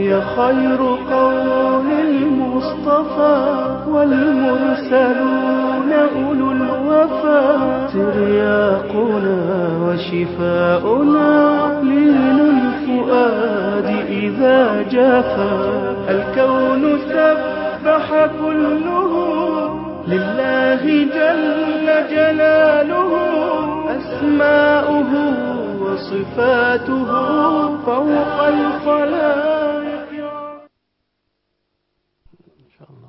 هي خير قول المصطفى والمرسلون أولو الوفا ترياقنا وشفاؤنا لين الفؤاد إذا جفا الكون سبح كله لله جل جلاله أسماؤه وصفاته فوق الخلائق إن شاء الله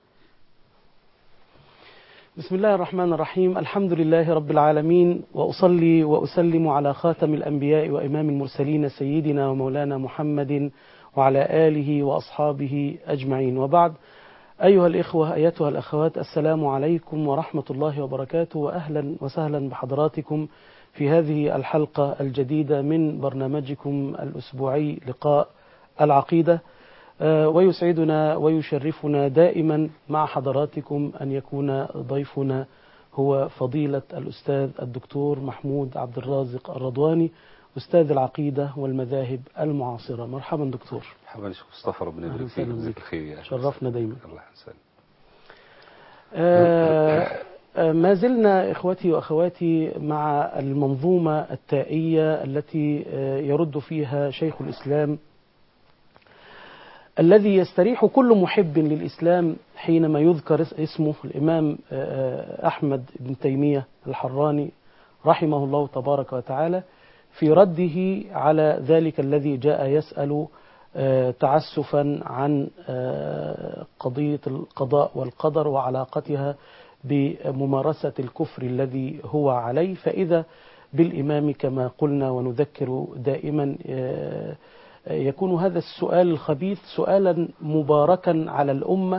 بسم الله الرحمن الرحيم الحمد لله رب العالمين وأصلي وأسلم على خاتم الأنبياء وإمام المرسلين سيدنا ومولانا محمد وعلى آله وأصحابه أجمعين وبعد أيها الإخوة أيتها الأخوات السلام عليكم ورحمة الله وبركاته وأهلا وسهلا بحضراتكم في هذه الحلقة الجديدة من برنامجكم الأسبوعي لقاء العقيدة ويسعدنا ويشرفنا دائما مع حضراتكم أن يكون ضيفنا هو فضيلة الأستاذ الدكتور محمود عبد الرازق الرضواني أستاذ العقيدة والمذاهب المعاصرة مرحبا دكتور مرحبا شيخ مصطفى ربنا يبارك فيك ويجزيك الخير يا شرفنا دايما الله يسلمك آه ما زلنا إخوتي وأخواتي مع المنظومة التائية التي يرد فيها شيخ الإسلام الذي يستريح كل محب للإسلام حينما يذكر اسمه الإمام أحمد بن تيمية الحراني رحمه الله تبارك وتعالى في رده على ذلك الذي جاء يسأل تعسفا عن قضية القضاء والقدر وعلاقتها بممارسة الكفر الذي هو عليه فإذا بالإمام كما قلنا ونذكر دائما يكون هذا السؤال الخبيث سؤالا مباركا على الأمة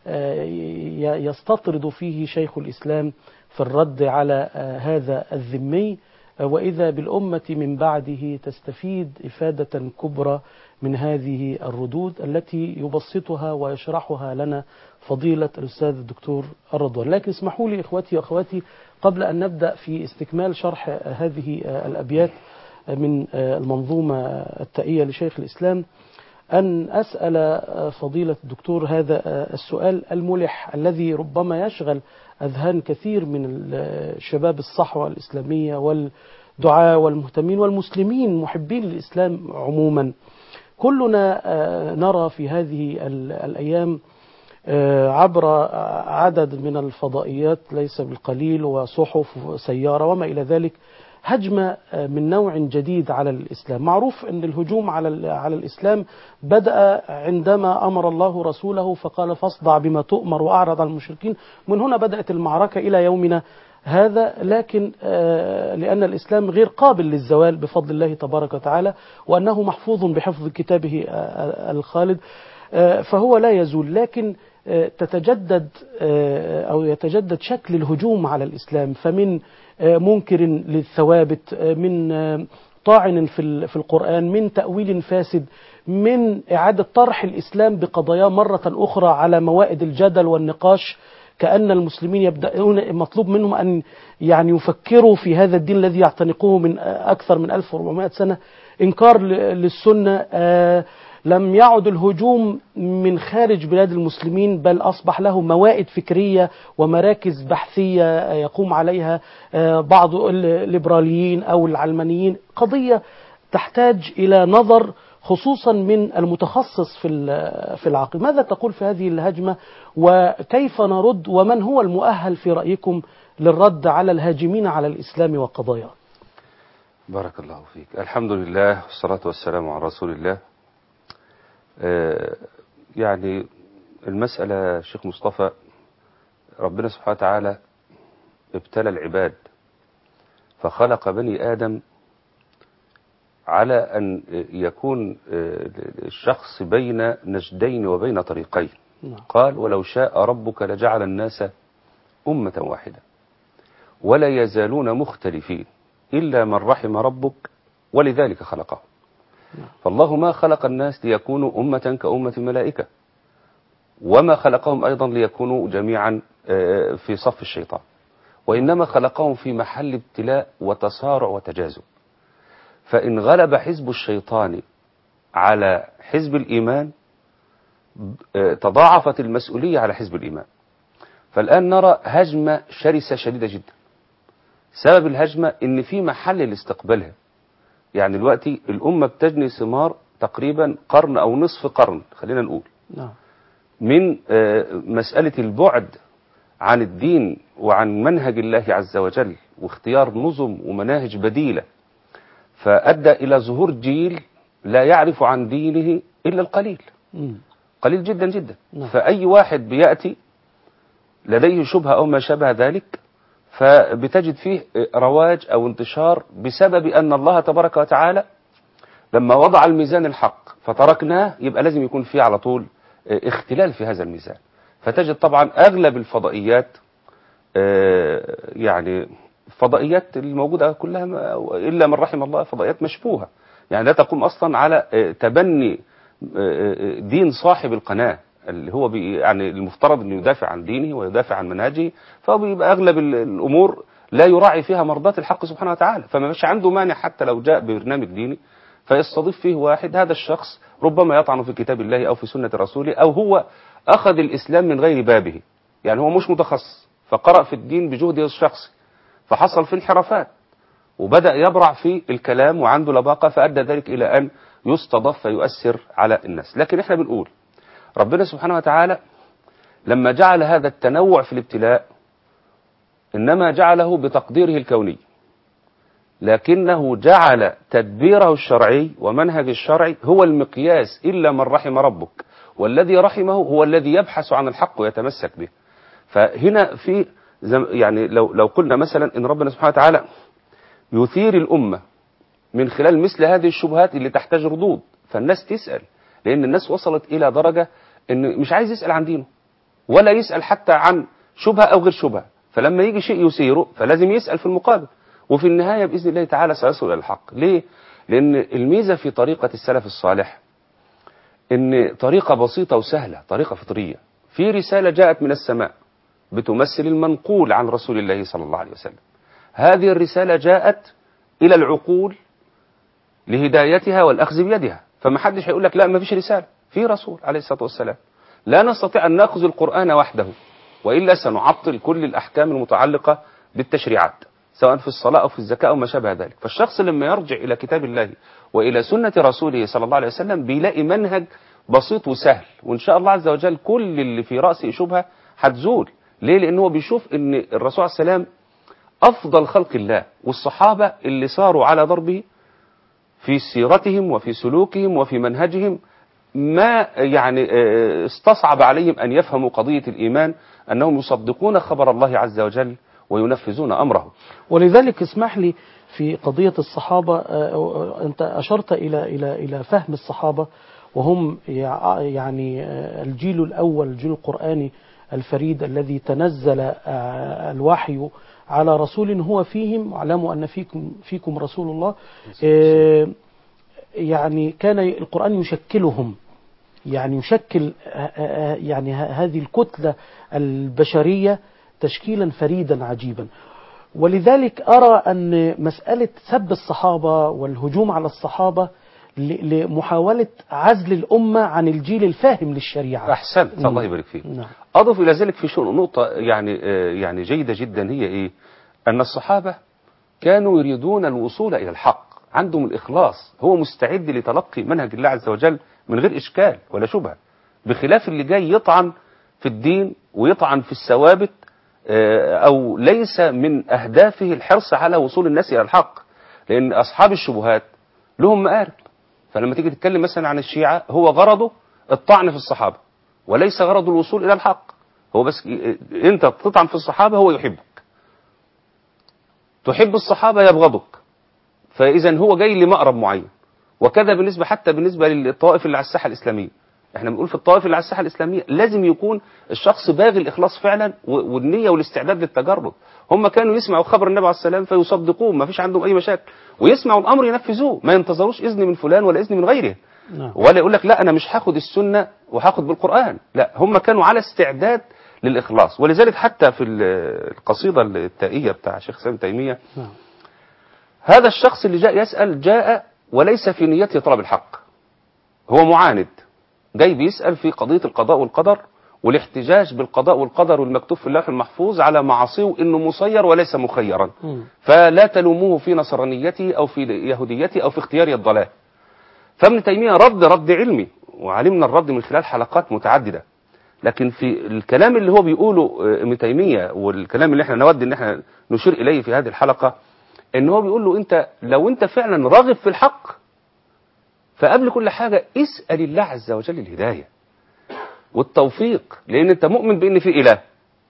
يستطرد فيه شيخ الإسلام في الرد على هذا الذمي وإذا بالأمة من بعده تستفيد إفادة كبرى من هذه الردود التي يبسطها ويشرحها لنا فضيلة الأستاذ الدكتور الرضوان لكن اسمحوا لي إخوتي وأخواتي قبل أن نبدأ في استكمال شرح هذه الأبيات من المنظومة التائية لشيخ الإسلام أن أسأل فضيلة الدكتور هذا السؤال الملح الذي ربما يشغل أذهان كثير من الشباب الصحوة الإسلامية والدعاة والمهتمين والمسلمين محبين الإسلام عموما كلنا نرى في هذه الأيام عبر عدد من الفضائيات ليس بالقليل وصحف وسيارة وما إلى ذلك هجمة من نوع جديد على الإسلام معروف أن الهجوم على على الإسلام بدأ عندما أمر الله رسوله فقال فاصدع بما تؤمر وأعرض عن المشركين من هنا بدأت المعركة إلى يومنا هذا لكن لأن الإسلام غير قابل للزوال بفضل الله تبارك وتعالى وأنه محفوظ بحفظ كتابه الخالد فهو لا يزول لكن تتجدد أو يتجدد شكل الهجوم على الإسلام فمن منكر للثوابت من طاعن في القرآن من تأويل فاسد من إعادة طرح الإسلام بقضايا مرة أخرى على موائد الجدل والنقاش كأن المسلمين يبدأون مطلوب منهم أن يعني يفكروا في هذا الدين الذي يعتنقوه من أكثر من 1400 سنة إنكار للسنة لم يعد الهجوم من خارج بلاد المسلمين بل أصبح له موائد فكرية ومراكز بحثية يقوم عليها بعض الليبراليين أو العلمانيين قضية تحتاج إلى نظر خصوصا من المتخصص في في العقل ماذا تقول في هذه الهجمة وكيف نرد ومن هو المؤهل في رأيكم للرد على الهاجمين على الإسلام وقضاياه بارك الله فيك الحمد لله والصلاة والسلام على رسول الله يعني المسألة شيخ مصطفى ربنا سبحانه وتعالى ابتلى العباد فخلق بني آدم على أن يكون الشخص بين نجدين وبين طريقين قال ولو شاء ربك لجعل الناس أمة واحدة ولا يزالون مختلفين إلا من رحم ربك ولذلك خلقهم فالله ما خلق الناس ليكونوا أمة كأمة الملائكة وما خلقهم أيضا ليكونوا جميعا في صف الشيطان وإنما خلقهم في محل ابتلاء وتصارع وتجاذب فإن غلب حزب الشيطان على حزب الإيمان آه، تضاعفت المسؤولية على حزب الإيمان فالآن نرى هجمة شرسة شديدة جدا سبب الهجمة إن في محل لاستقبالها يعني دلوقتي الأمة بتجني ثمار تقريبا قرن أو نصف قرن خلينا نقول نعم من آه، مسألة البعد عن الدين وعن منهج الله عز وجل واختيار نظم ومناهج بديلة فأدى إلى ظهور جيل لا يعرف عن دينه إلا القليل مم. قليل جدا جدا نعم. فأي واحد بيأتي لديه شبهة أو ما شابه ذلك فبتجد فيه رواج أو انتشار بسبب أن الله تبارك وتعالى لما وضع الميزان الحق فتركناه يبقى لازم يكون فيه على طول اختلال في هذا الميزان فتجد طبعا أغلب الفضائيات آه، يعني الفضائيات الموجودة كلها ما- إلا من رحم الله فضائيات مشبوهة يعني لا تقوم أصلا على آه، تبني آه، آه، دين صاحب القناة اللي هو بي يعني المفترض أنه يدافع عن دينه ويدافع عن منهجه فهو بيبقى أغلب ال- الأمور لا يراعي فيها مرضات الحق سبحانه وتعالى فما مش عنده مانع حتى لو جاء ببرنامج ديني فيستضيف فيه واحد هذا الشخص ربما يطعن في كتاب الله أو في سنة رسوله أو هو أخذ الإسلام من غير بابه يعني هو مش متخصص فقرأ في الدين بجهده الشخصي فحصل في انحرافات وبدأ يبرع في الكلام وعنده لباقة فأدى ذلك إلى أن يستضاف فيؤثر على الناس لكن احنا بنقول ربنا سبحانه وتعالى لما جعل هذا التنوع في الابتلاء إنما جعله بتقديره الكوني لكنه جعل تدبيره الشرعي ومنهج الشرعي هو المقياس إلا من رحم ربك والذي رحمه هو الذي يبحث عن الحق ويتمسك به فهنا في زم يعني لو لو قلنا مثلا ان ربنا سبحانه وتعالى يثير الامه من خلال مثل هذه الشبهات اللي تحتاج ردود فالناس تسال لان الناس وصلت الى درجه ان مش عايز يسال عن دينه ولا يسال حتى عن شبهه او غير شبهه فلما يجي شيء يثيره فلازم يسال في المقابل وفي النهايه باذن الله تعالى سيصل الى الحق ليه لان الميزه في طريقه السلف الصالح ان طريقه بسيطه وسهله طريقه فطريه في رساله جاءت من السماء بتمثل المنقول عن رسول الله صلى الله عليه وسلم هذه الرسالة جاءت إلى العقول لهدايتها والأخذ بيدها فما حدش هيقول لك لا ما فيش رسالة في رسول عليه الصلاة والسلام لا نستطيع أن نأخذ القرآن وحده وإلا سنعطل كل الأحكام المتعلقة بالتشريعات سواء في الصلاة أو في الزكاة أو ما شابه ذلك فالشخص لما يرجع إلى كتاب الله وإلى سنة رسوله صلى الله عليه وسلم بيلاقي منهج بسيط وسهل وإن شاء الله عز وجل كل اللي في رأسه شبهة هتزول ليه لأنه هو بيشوف أن الرسول عليه السلام أفضل خلق الله والصحابة اللي صاروا على ضربه في سيرتهم وفي سلوكهم وفي منهجهم ما يعني آه، استصعب عليهم أن يفهموا قضية الإيمان أنهم يصدقون خبر الله عز وجل وينفذون أمره ولذلك اسمح لي في قضية الصحابة آه، أنت أشرت إلى إلى إلى فهم الصحابة وهم يع- يعني آه، الجيل الأول الجيل القرآني الفريد الذي تنزل آه، الوحي على رسول هو فيهم واعلموا أن فيكم فيكم رسول الله آه، يعني كان القرآن يشكلهم يعني يشكل آه، آه، يعني ه- هذه الكتلة البشرية تشكيلا فريدا عجيبا ولذلك أرى أن مسألة سب الصحابة والهجوم على الصحابة ل- لمحاولة عزل الأمة عن الجيل الفاهم للشريعة أحسنت مم. الله يبارك فيك نعم أضف إلى ذلك في شؤون نقطة يعني آه، يعني جيدة جدا هي إيه؟ أن الصحابة كانوا يريدون الوصول إلى الحق عندهم الإخلاص هو مستعد لتلقي منهج الله عز وجل من غير إشكال ولا شبهة بخلاف اللي جاي يطعن في الدين ويطعن في الثوابت آه، أو ليس من أهدافه الحرص على وصول الناس إلى الحق لأن أصحاب الشبهات لهم مآرب فلما تيجي تتكلم مثلا عن الشيعة هو غرضه الطعن في الصحابة وليس غرضه الوصول إلى الحق هو بس أنت تطعن في الصحابة هو يحبك تحب الصحابة يبغضك فإذا هو جاي لمأرب معين وكذا بالنسبة حتى بالنسبة للطوائف اللي على الساحة الإسلامية احنا بنقول في الطوائف اللي على الساحة الإسلامية لازم يكون الشخص باغي الإخلاص فعلا و- والنية والاستعداد للتجرد هم كانوا يسمعوا خبر النبي عليه السلام فيصدقوه ما فيش عندهم أي مشاكل ويسمعوا الأمر ينفذوه ما ينتظروش إذن من فلان ولا إذن من غيره نعم ولا يقول لك لا انا مش هاخد السنه وهاخد بالقران لا هم كانوا على استعداد للاخلاص ولذلك حتى في ال- القصيده التائيه بتاع شيخ سامي تيميه نعم هذا الشخص اللي جاء يسال جاء وليس في نيته طلب الحق هو معاند جاي بيسأل في قضية القضاء والقدر والاحتجاج بالقضاء والقدر والمكتوب في اللوح المحفوظ على معاصيه انه مسير وليس مخيرا مم. فلا تلوموه في نصرانيته او في يهوديته او في اختيار الضلال فابن تيمية رد رد علمي وعلمنا الرد من خلال حلقات متعددة لكن في الكلام اللي هو بيقوله آه، ابن تيمية والكلام اللي احنا نود ان احنا نشير اليه في هذه الحلقة ان هو بيقول له انت لو انت فعلا راغب في الحق فقبل كل حاجة اسأل الله عز وجل الهداية والتوفيق لان انت مؤمن بان في اله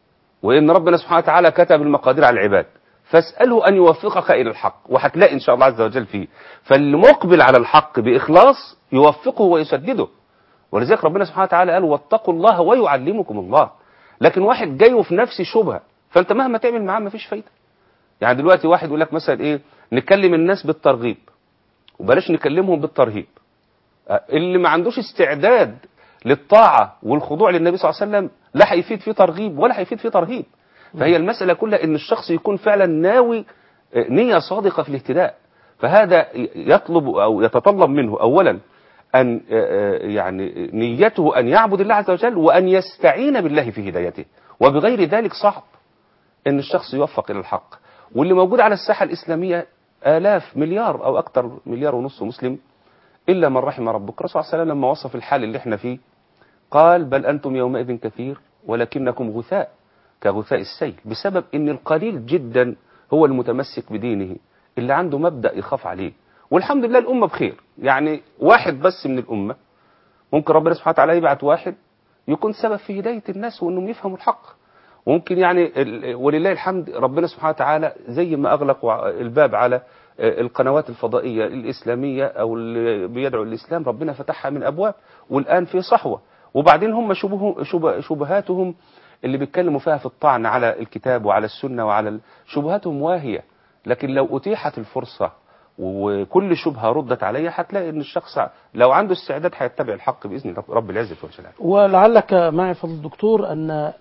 وان ربنا سبحانه وتعالى كتب المقادير على العباد فاسأله أن يوفقك إلى الحق وهتلاقي إن شاء الله عز وجل فيه فالمقبل على الحق بإخلاص يوفقه ويسدده ولذلك ربنا سبحانه وتعالى قال واتقوا الله ويعلمكم الله لكن واحد جاي في نفس شبهة فأنت مهما تعمل معاه مفيش فايدة يعني دلوقتي واحد يقول لك مثلا إيه نكلم الناس بالترغيب وبلاش نكلمهم بالترهيب آه، اللي ما عندوش استعداد للطاعة والخضوع للنبي صلى الله عليه وسلم لا هيفيد فيه ترغيب ولا هيفيد فيه ترهيب فهي المسألة كلها ان الشخص يكون فعلا ناوي آه، نية صادقة في الاهتداء فهذا يطلب او يتطلب منه اولا ان آه، آه، يعني نيته ان يعبد الله عز وجل وان يستعين بالله في هدايته وبغير ذلك صعب ان الشخص يوفق الى الحق واللي موجود على الساحة الاسلامية الاف مليار او اكثر مليار ونصف مسلم الا من رحم ربك الرسول صلى الله عليه وسلم لما وصف الحال اللي احنا فيه قال بل انتم يومئذ كثير ولكنكم غثاء كغثاء السيل بسبب ان القليل جدا هو المتمسك بدينه اللي عنده مبدأ يخاف عليه والحمد لله الأمة بخير يعني واحد بس من الأمة ممكن ربنا سبحانه وتعالى يبعت واحد يكون سبب في هداية الناس وأنهم يفهموا الحق وممكن يعني ال- ولله الحمد ربنا سبحانه وتعالى زي ما أغلق وع- الباب على القنوات الفضائية الإسلامية أو اللي بيدعو الإسلام ربنا فتحها من أبواب والآن في صحوة وبعدين هم شبه شبه شبهاتهم اللي بيتكلموا فيها في الطعن على الكتاب وعلى السنة وعلى ال- شبهاتهم واهية لكن لو أتيحت الفرصة وكل شبهة ردت عليها هتلاقي ان الشخص لو عنده استعداد هيتبع الحق باذن رب- رب العزه والجلال. ولعلك معي فضل الدكتور أن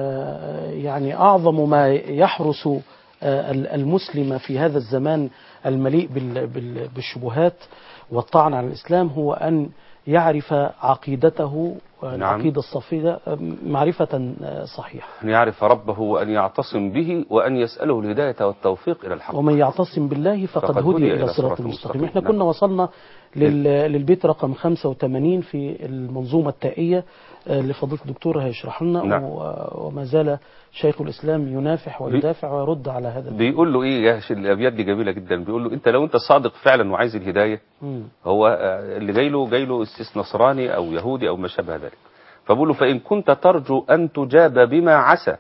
آه، يعني أعظم ما يحرس آه، المسلم في هذا الزمان المليء بال- بال- بالشبهات والطعن على الإسلام هو أن يعرف عقيدته نعم. العقيدة الصفية آه، معرفة آه، صحيحة ان يعرف ربه وان يعتصم به وان يساله الهدايه والتوفيق الى الحق. ومن يعتصم بالله فقد, فقد هدي إلى صراط المستقيم احنا نعم. كنا وصلنا لل... للبيت رقم 85 في المنظومة التائية آه، اللي فضيلة الدكتور هيشرح لنا نعم. و... وما زال شيخ الإسلام ينافح ويدافع ويرد على هذا الدين. بيقول له ايه يا شيخ الابيات دي جميله جدا بيقول له انت لو انت صادق فعلا وعايز الهدايه مم. هو آه، اللي جاي له جاي له استث نصراني او يهودي او ما شابه ذلك فبقول له فان كنت ترجو ان تجاب بما عسى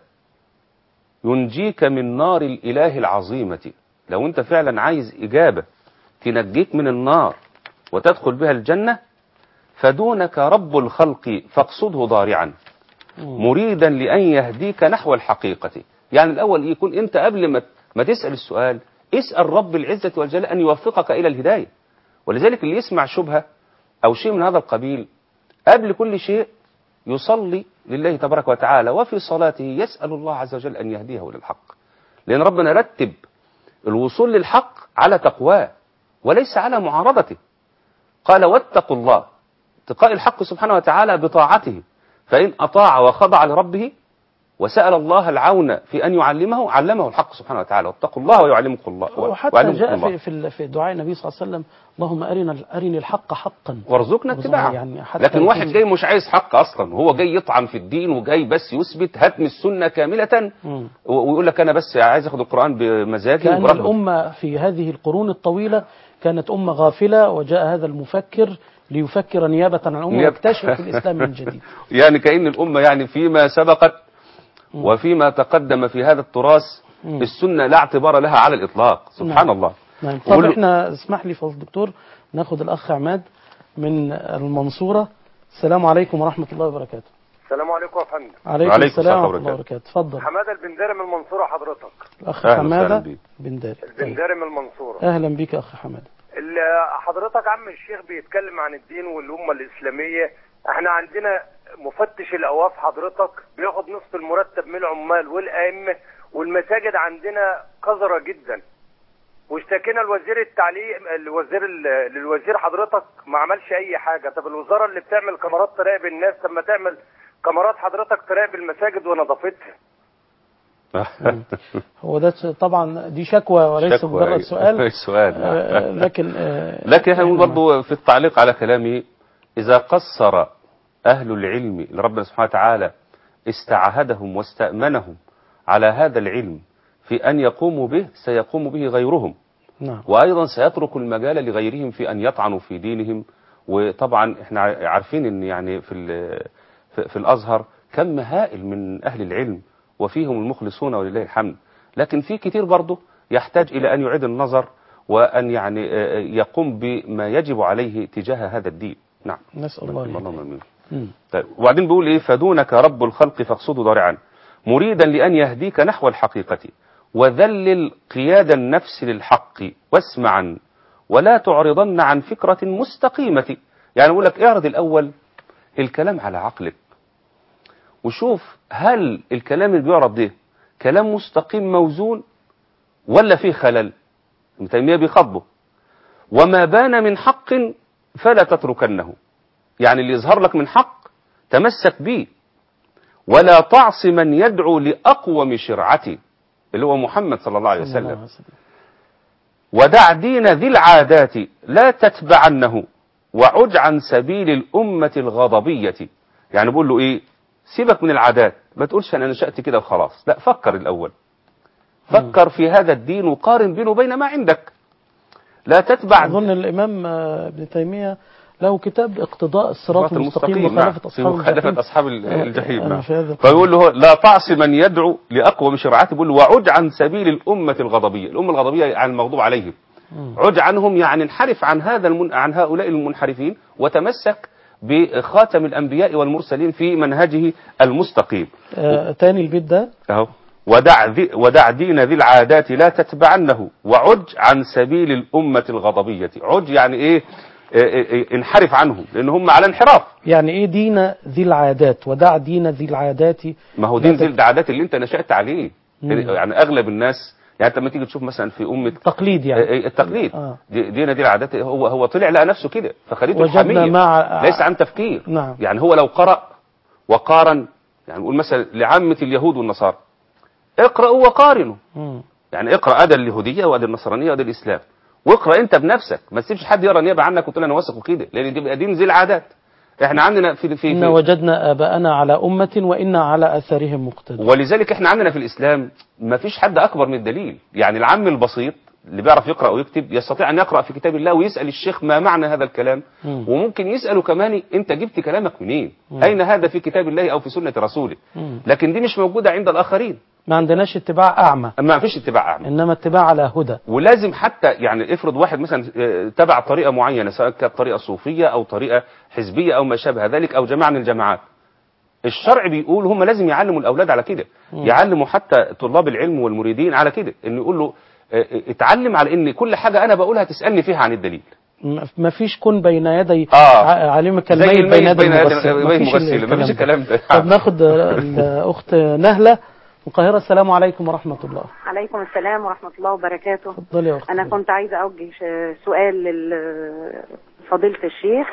ينجيك من نار الاله العظيمه لو انت فعلا عايز اجابه تنجيك من النار وتدخل بها الجنه فدونك رب الخلق فاقصده ضارعا مم. مريدا لأن يهديك نحو الحقيقة يعني الأول يكون أنت قبل ما ما تسأل السؤال اسأل رب العزة والجلال أن يوفقك إلى الهداية ولذلك اللي يسمع شبهة أو شيء من هذا القبيل قبل كل شيء يصلي لله تبارك وتعالى وفي صلاته يسأل الله عز وجل أن يهديه إلى الحق لأن ربنا رتب الوصول للحق على تقواه وليس على معارضته قال واتقوا الله اتقاء الحق سبحانه وتعالى بطاعته فإن أطاع وخضع لربه وسأل الله العون في أن يعلمه علمه الحق سبحانه وتعالى واتقوا الله ويعلمكم الله وحتى ويعلمكم جاء الله في في ال- في دعاء النبي صلى الله عليه وسلم اللهم أرنا أرني الحق حقا وارزقنا اتباعه يعني حتى لكن واحد يكون- جاي مش عايز حق اصلا هو جاي يطعن في الدين وجاي بس يثبت هتم السنه كامله مم. و- ويقول لك انا بس عايز اخد القران بمزاجي كأن وبرغبتي. الأمة في هذه القرون الطويلة كانت أمة غافلة وجاء هذا المفكر ليفكر نيابة عن الأمة نيابة. ويكتشف الإسلام من جديد يعني كأن الأمة يعني فيما سبقت مم. وفيما تقدم في هذا التراث مم. السنة لا اعتبار لها على الإطلاق سبحان نعم. الله نعم طب وقولوا- احنا اسمح لي فضل الدكتور ناخد الأخ عماد من المنصورة السلام عليكم ورحمة الله وبركاته السلام عليكم يا فندم عليكم, وعليكم السلام السلام ورحمة الله وبركاته. وبركاته اتفضل حماده البنداري من المنصوره حضرتك الأخ أهلا وسهلا حمادة بيك. بنداري طيب. البنداري من المنصوره أهلا بك يا أخ حمادة ال- حضرتك عم الشيخ بيتكلم عن الدين والامه الاسلاميه احنا عندنا مفتش الاواف حضرتك بياخد نصف المرتب من العمال والائمه والمساجد عندنا قذره جدا واشتكينا لوزير التعليم الوزير ال- للوزير حضرتك ما عملش اي حاجه طب الوزاره اللي بتعمل كاميرات تراقب الناس طب ما تعمل كاميرات حضرتك تراقب المساجد ونظافتها هو ده طبعا دي شكوى وليس شكوى، مجرد أيوة. سؤال سؤال آه، لكن آه، لكن احنا نقول إحنا- برضه في التعليق على كلامه إذا قصر أهل العلم اللي ربنا سبحانه وتعالى استعهدهم واستأمنهم على هذا العلم في أن يقوموا به سيقوم به غيرهم نعم وأيضا سيترك المجال لغيرهم في أن يطعنوا في دينهم وطبعا احنا عارفين ان يعني في ال- في في الأزهر كم هائل من أهل العلم وفيهم المخلصون ولله الحمد لكن في كتير برضه يحتاج إلى أن يعيد النظر وأن يعني آه، يقوم بما يجب عليه تجاه هذا الدين نعم نسأل الله الهداية. اللهم امين مم. طيب وبعدين بيقول ايه فدونك رب الخلق فاقصده ضارعا مريدا لان يهديك نحو الحقيقه وذلل قياد النفس للحق واسمعا ولا تعرضن عن فكره مستقيمه يعني بيقول لك اعرض الاول الكلام على عقلك وشوف هل الكلام اللي بيعرض ده كلام مستقيم موزون ولا فيه خلل ابن تيميه بيخاطبه وما بان من حق فلا تتركنه يعني اللي يظهر لك من حق تمسك به ولا تعص من يدعو لأقوم شرعته اللي هو محمد صلى الله عليه صلى الله وسلم عليه وسلم. ودع دين ذي العادات لا تتبعنه وعج عن سبيل الأمة الغضبية يعني بقول له إيه سيبك من العادات ما تقولش أنا نشأت كده وخلاص لا فكر الأول فكر في هذا الدين وقارن بينه وبين ما عندك لا تتبع أظن الإمام آه، ابن تيمية له كتاب اقتضاء الصراط المستقيم نعم. وخلافة في أصحاب مخالفة الجحيم أصحاب ال- آه، الجحيم أنا نعم. في هذا القول. فيقول له لا تعص من يدعو لأقوم شرعته بيقول له وعج عن سبيل الأمة الغضبية الأمة الغضبية عن المغضوب عليهم مم. عج عنهم يعني انحرف عن هذا المن... عن هؤلاء المنحرفين وتمسك بخاتم الأنبياء والمرسلين في منهجه المستقيم آه، تاني البيت ده أهو ودع, ذي ودع دين ذي العادات لا تتبعنه وعج عن سبيل الأمة الغضبية عج يعني إيه إيه، إيه، انحرف عنهم لأن هم على انحراف يعني إيه دين ذي العادات ودع دين ذي العادات ما هو لا دين تت- ذي العادات اللي انت نشأت عليه مم. يعني اغلب الناس يعني انت لما تيجي تشوف مثلا في امه تقليد يعني آه، آه، التقليد آه. دي- دينا دي العادات هو هو طلع لقى نفسه كده فخليته وجدنا الحمية مع ليس عن تفكير نعم. يعني هو لو قرأ وقارن يعني نقول مثلا لعامة اليهود والنصارى اقرأوا وقارنوا مم. يعني اقرأ أدى اليهودية وأدى النصرانية وأدى الإسلام واقرأ أنت بنفسك ما تسيبش حد يقرأ نيابة عنك وتقول أنا واثق وكده لأن دي بقى دين زي العادات احنا عندنا في في, إن في وجدنا آباءنا على أمة وإنا على آثارهم مقتدون ولذلك احنا عندنا في الاسلام ما فيش حد اكبر من الدليل يعني العم البسيط اللي بيعرف يقرا ويكتب يستطيع ان يقرا في كتاب الله ويسال الشيخ ما معنى هذا الكلام مم. وممكن يساله كمان انت جبت كلامك منين مم. اين هذا في كتاب الله او في سنه رسوله مم. لكن دي مش موجوده عند الاخرين ما عندناش اتباع أعمى ما فيش اتباع اعمى إنما اتباع على هدى ولازم حتى يعني افرض واحد مثلا اه، تبع طريقه معينه سواء كانت طريقه صوفيه او طريقه حزبيه او ما شابه ذلك او جماعه من الجماعات الشرع بيقول هم لازم يعلموا الاولاد على كده مم. يعلموا حتى طلاب العلم والمريدين على كده انه يقول له اه، اه، اتعلم على ان كل حاجه انا بقولها تسالني فيها عن الدليل ما فيش كن بين يدي آه. ع- علمك زي الميت بين الميت يدي بين يدي المغسل بين مفيش المغسل مفيش الكلام ده طب ناخد الأخت نهلة من القاهرة السلام عليكم ورحمة الله عليكم السلام ورحمة الله وبركاته اتفضلي يا أخت أنا كنت عايزة أوجه ش- سؤال لفضيلة الشيخ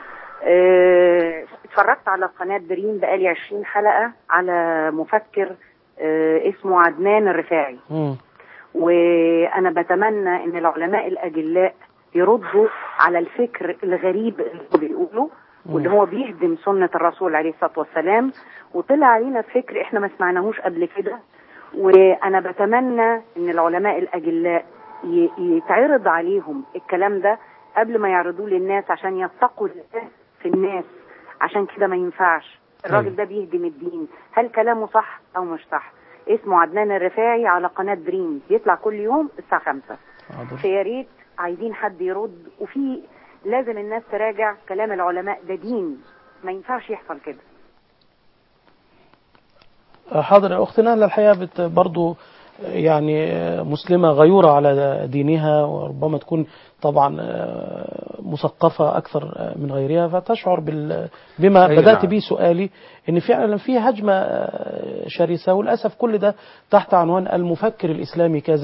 آه، اتفرجت على قناة دريم بقالي 20 حلقة على مفكر آه، اسمه عدنان الرفاعي مم. وأنا بتمنى إن العلماء الأجلاء يردوا على الفكر الغريب اللي هو بيقوله واللي هو بيهدم سنة الرسول عليه الصلاة والسلام وطلع علينا فكر احنا ما سمعناهوش قبل كده وانا بتمنى ان العلماء الاجلاء ي- يتعرض عليهم الكلام ده قبل ما يعرضوه للناس عشان يتقوا الله في الناس عشان كده ما ينفعش الراجل ده بيهدم الدين هل كلامه صح او مش صح اسمه عدنان الرفاعي على قناة دريم بيطلع كل يوم الساعة 5 حاضر. فيا ريت عايزين حد يرد وفي لازم الناس تراجع كلام العلماء ده دين ما ينفعش يحصل كده حاضر يا أخت نهلة الحقيقة بت برضو يعني مسلمة غيورة على دينها وربما تكون طبعا مثقفة أكثر من غيرها فتشعر بال بما أي بدأت نعم. به سؤالي إن فعلا في هجمة شرسة وللأسف كل ده تحت عنوان المفكر الإسلامي كذا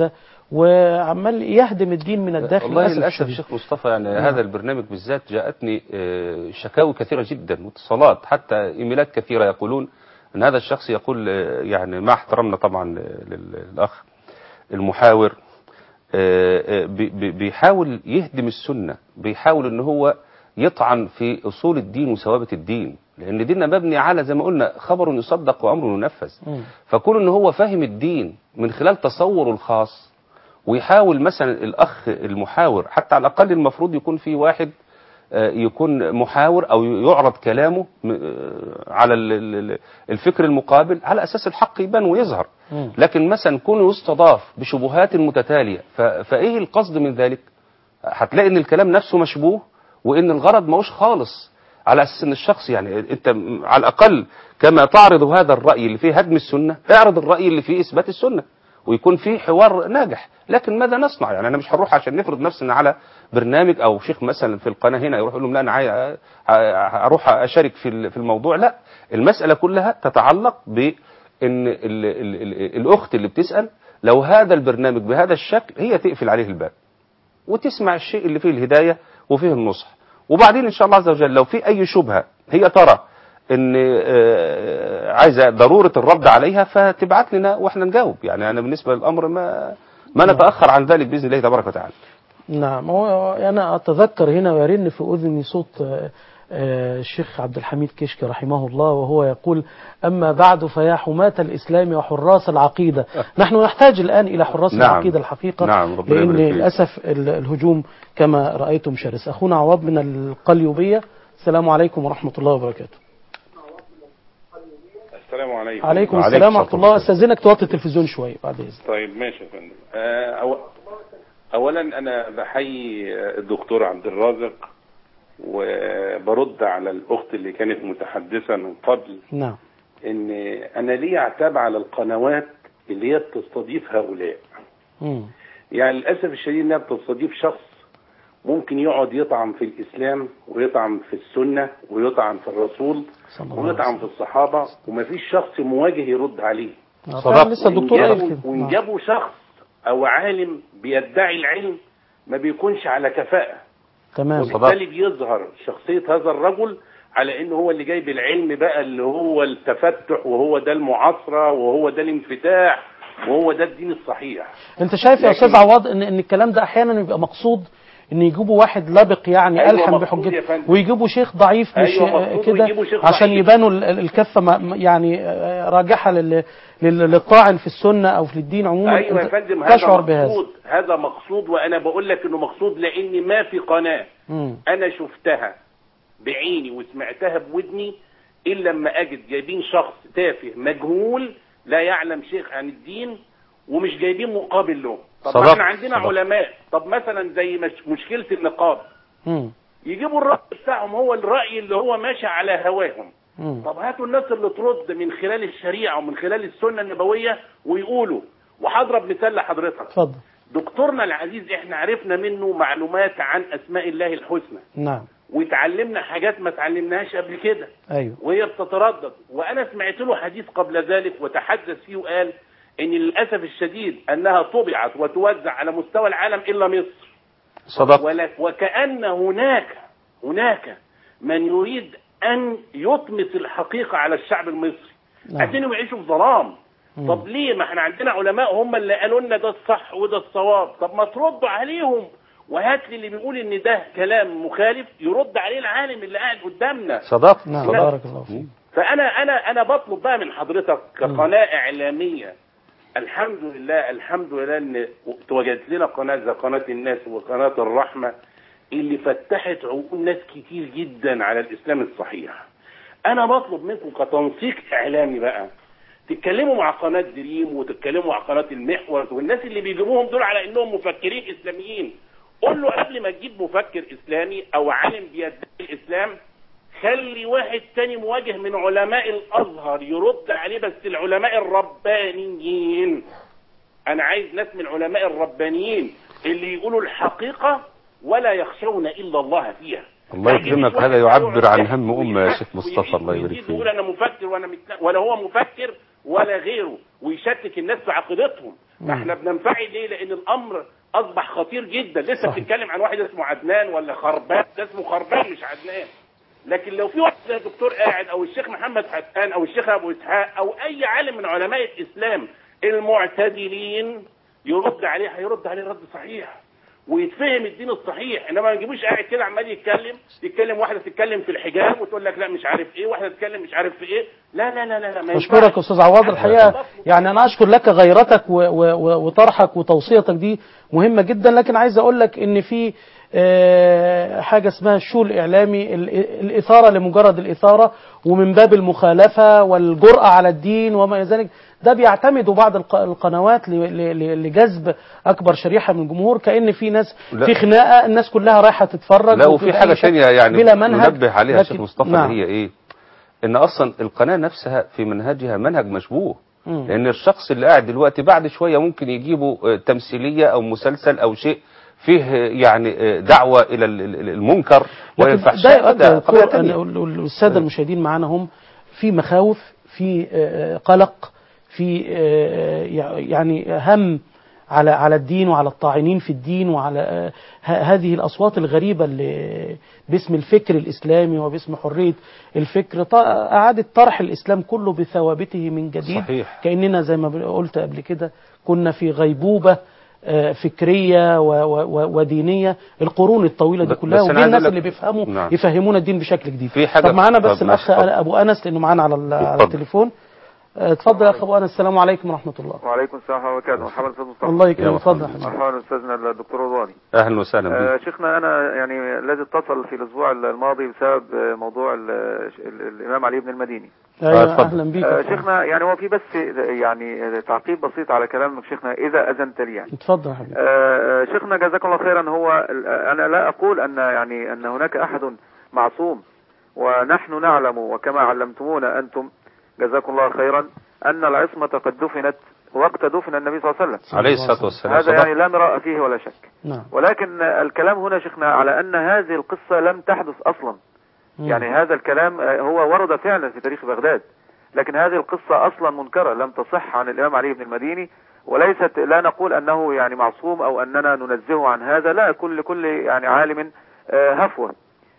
وعمال يهدم الدين من الداخل والله للأسف للاسف الشديد. شيخ مصطفى يعني هذا البرنامج بالذات جاءتني آه، شكاوي كثيره جدا واتصالات حتى ايميلات كثيره يقولون ان هذا الشخص يقول آه، يعني مع احترامنا طبعا لل- للاخ المحاور آه، آه، بي- بي- بيحاول يهدم السنه بيحاول ان هو يطعن في اصول الدين وثوابت الدين لان ديننا مبني على زي ما قلنا خبر يصدق وامر ينفذ مم. فكون ان هو فاهم الدين من خلال تصوره الخاص ويحاول مثلا الاخ المحاور حتى على الاقل المفروض يكون في واحد آه، يكون محاور او يعرض كلامه م- آه، على ال- ال- الفكر المقابل على اساس الحق يبان ويظهر مم. لكن مثلا كونه يستضاف بشبهات متتاليه ف- فايه القصد من ذلك هتلاقي ان الكلام نفسه مشبوه وان الغرض ماهوش خالص على اساس ان الشخص يعني انت م- على الاقل كما تعرض هذا الراي اللي فيه هدم السنه اعرض الراي اللي فيه اثبات السنه ويكون فيه حوار ناجح لكن ماذا نصنع يعني انا مش هنروح عشان نفرض نفسنا على برنامج او شيخ مثلا في القناه هنا يروح يقول لهم لا انا عايز أ- أ- اروح اشارك في ال- في الموضوع لا المساله كلها تتعلق بان ال ال ال الاخت اللي بتسال لو هذا البرنامج بهذا الشكل هي تقفل عليه الباب وتسمع الشيء اللي فيه الهداية وفيه النصح وبعدين إن شاء الله عز وجل لو في أي شبهة هي ترى إن آه، عايزة ضرورة الرد عليها فتبعت لنا وإحنا نجاوب يعني أنا بالنسبة للأمر ما ما نتأخر عن ذلك بإذن الله تبارك وتعالى نعم هو أنا أتذكر هنا ويرن في أذني صوت آه، آه، الشيخ عبد الحميد كشك رحمه الله وهو يقول أما بعد فيا حماة الإسلام وحراس العقيدة نحن نحتاج الآن إلى حراس نعم. العقيدة الحقيقة نعم، ربنا لأن يبارك فيك. للأسف ال- الهجوم كما رأيتم شرس أخونا عوض من القليوبية السلام عليكم ورحمة الله وبركاته السلام عليكم عليكم وعليكم السلام ورحمة السلام. الله أستاذنك توطي التلفزيون شوية بعد إذنك طيب ماشي يا فندم آه، أو... اولا انا بحيي الدكتور عبد الرازق وبرد على الاخت اللي كانت متحدثه من قبل نعم ان انا ليه اعتاب على القنوات اللي هي بتستضيف هؤلاء مم. يعني للاسف الشديد انها بتستضيف شخص ممكن يقعد يطعن في الاسلام ويطعن في السنه ويطعن في الرسول صلى الله عليه ويطعن في الصحابه ومفيش شخص مواجه يرد عليه آه، صدق. فعلا لسه الدكتور وإن قال جابوا- كده وإن نعم. جابوا شخص أو عالم بيدعي العلم ما بيكونش على كفاءة تمام وبالتالي بيظهر شخصية هذا الرجل على انه هو اللي جايب العلم بقى اللي هو التفتح وهو ده المعاصرة وهو ده الانفتاح وهو ده الدين الصحيح انت شايف يا لكن- استاذ عواد ان ان الكلام ده احيانا يبقى مقصود ان يجيبوا واحد لبق يعني أيوة الحن مقصود يا بحجته فندم. ويجيبوا شيخ ضعيف مش أيوة آه، مقصود كده ويجيبوا شيخ عشان ضعيف. يبانوا ال- ال- الكفه ما- يعني آه، راجحه لل- لل- للطاعن في السنه او في الدين عموما ايوه يا أنت فندم هذا تشعر بهذا مقصود هذا مقصود وانا بقول لك انه مقصود لان ما في قناة مم. انا شفتها بعيني وسمعتها بودني الا لما اجد جايبين شخص تافه مجهول لا يعلم شيء عن الدين ومش جايبين مقابل له طب ما صدقت، احنا عندنا صدقت. علماء طب مثلا زي مش مشكله النقاب مم. يجيبوا الراي بتاعهم هو الراي اللي هو ماشي على هواهم مم. طب هاتوا الناس اللي ترد من خلال الشريعه ومن خلال السنه النبويه ويقولوا وهضرب مثال لحضرتك اتفضل دكتورنا العزيز احنا عرفنا منه معلومات عن اسماء الله الحسنى نعم وتعلمنا حاجات ما اتعلمناهاش قبل كده ايوه وهي بتتردد وانا سمعت له حديث قبل ذلك وتحدث فيه وقال ان للاسف الشديد انها طبعت وتوزع على مستوى العالم الا مصر صدق ولا وكأن هناك هناك من يريد أن يطمس الحقيقة على الشعب المصري نعم. عايزينهم يعيشوا في ظلام مم. طب ليه ما احنا عندنا علماء هم اللي قالوا لنا ده الصح وده الصواب طب ما تردوا عليهم وهات لي اللي بيقول ان ده كلام مخالف يرد عليه العالم اللي قاعد قدامنا صدق نعم صدق بارك الله فيك فانا انا انا بطلب بقى من حضرتك كقناه اعلاميه الحمد لله الحمد لله ان توجدت لنا قناه زي قناه الناس وقناه الرحمه اللي فتحت عقول ناس كتير جدا على الاسلام الصحيح. انا بطلب منكم كتنسيق اعلامي بقى تتكلموا مع قناه دريم وتتكلموا مع قناه المحور والناس اللي بيجيبوهم دول على انهم مفكرين اسلاميين. قول له قبل ما تجيب مفكر اسلامي او عالم بيدعي الاسلام خلي واحد تاني مواجه من علماء الازهر يرد عليه بس العلماء الربانيين انا عايز ناس من العلماء الربانيين اللي يقولوا الحقيقه ولا يخشون الا الله فيها الله ما يجيش يكرمك واحد هذا يعبر يقعد عن يحكي هم أمة يا ويحكي شيخ مصطفى ويزيد الله يبارك ويزيد فيك ويقول انا مفكر وانا متنا... ولا هو مفكر ولا غيره ويشكك الناس في عقيدتهم ما احنا بننفعل ليه لان الامر اصبح خطير جدا لسه صحيح. بتتكلم عن واحد اسمه عدنان ولا خربان ده اسمه خربان مش عدنان لكن لو في واحد زي الدكتور قاعد او الشيخ محمد حسان او الشيخ ابو اسحاق او اي عالم من علماء الاسلام المعتدلين يرد عليه هيرد عليه رد صحيح ويتفهم الدين الصحيح انما ما يجيبوش قاعد كده عمال يتكلم يتكلم واحده تتكلم في الحجاب وتقول لك لا مش عارف ايه واحده تتكلم مش عارف في ايه لا لا لا لا, لا ما أشكرك ينفعش. يا أستاذ عوض الحقيقة يعني أنا أشكر لك غيرتك و- و- و- وطرحك وتوصيتك دي مهمة جدا لكن عايز أقول لك إن في آه، حاجة اسمها الشو الإعلامي ال- الإثارة لمجرد الإثارة ومن باب المخالفة والجرأة على الدين وما إلى ذلك ده بيعتمد بعض الق- القنوات ل- ل- ل- لجذب أكبر شريحة من الجمهور كأن في ناس لا. في خناقة الناس كلها رايحة تتفرج لا وفي وفي أي حاجة شكل تانية يعني بلا منهج ننبه عليها يا لكن- شيخ مصطفى نعم. اللي هي ايه ان اصلا القناة نفسها في منهجها منهج مشبوه مم. لان الشخص اللي قاعد دلوقتي بعد شوية ممكن يجيبوا آه، تمثيلية او مسلسل او شيء فيه آه، يعني آه، دعوة الى ال- ال- المنكر والى لكن ده الفحشاء يؤكد ده قضية الدكتور تانية. أن السادة المشاهدين معنا هم في مخاوف في آه، قلق في آه، يعني هم على على الدين وعلى الطاعنين في الدين وعلى آه، ه- هذه الأصوات الغريبة اللي باسم الفكر الإسلامي وباسم حرية الفكر ط- أعادت طرح الإسلام كله بثوابته من جديد صحيح. كأننا زي ما قلت قبل كده كنا في غيبوبة آه، فكرية و- و- و- ودينية القرون الطويلة دي ب- كلها بس أنا ودي عايز الناس أقول اللي لك- بيفهموا نعم. يفهمونا الدين بشكل جديد في حاجة- طب معانا بس طب الأخ ماشي، اتفضل. أبو أنس لأنه معانا على ال- على اتفضل. التليفون آه، اتفضل يا أخ أبو أنس السلام عليكم ورحمة الله وعليكم السلام ورحمة الله وبركاته مرحبا أستاذ مصطفى الله يا يكرمك اتفضل يا مرحبا. حبيبي. مرحبا أستاذنا الدكتور رضواني اهلا وسهلا آه بك شيخنا أنا يعني الذي اتصل في الأسبوع الماضي بسبب آه، موضوع ال- ال- الإمام علي بن المديني أيوة، اتفضل. أهلا بيك آه يا أخ. شيخنا يعني هو في بس يعني تعقيب بسيط على كلامك شيخنا إذا أذنت لي يعني اتفضل يا حبيبي آه، آه، شيخنا جزاكم الله خيرا هو ال- انا لا اقول ان يعني ان هناك احد معصوم ونحن نعلم وكما علمتمونا انتم جزاكم الله خيرا ان العصمة قد دفنت وقت دفن النبي صلى الله عليه وسلم عليه الصلاة والسلام هذا صدق. يعني لا مراء فيه ولا شك نعم ولكن الكلام هنا شيخنا على ان هذه القصة لم تحدث اصلا مم. يعني هذا الكلام آه، هو ورد فعلا في تاريخ بغداد لكن هذه القصة أصلا منكرة لم تصح عن الإمام علي بن المديني وليست لا نقول أنه يعني معصوم أو أننا ننزهه عن هذا لا كل كل يعني عالم آه، هفوة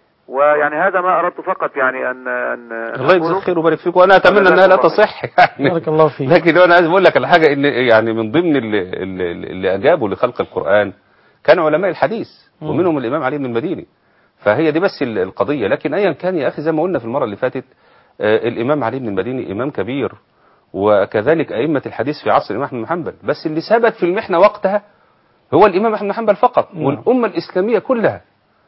ويعني هذا ما أردت فقط يعني أن أن أن الله أقوله. يجزاك خير ويبارك فيك وانا اتمنى انها لا تصح يعني بارك الله فيك لكن انا عايز اقول لك على حاجه ان يعني من ضمن اللي, اللي, اللي اجابوا لخلق القران كان علماء الحديث مم. ومنهم الامام علي بن المديني فهي دي بس ال- القضيه لكن ايا كان يا اخي زي ما قلنا في المره اللي فاتت آه، الامام علي بن المديني امام كبير وكذلك ائمه الحديث في عصر الامام احمد بن حنبل بس اللي ثبت في المحنه وقتها هو الامام احمد بن حنبل فقط نعم. والامه الاسلاميه كلها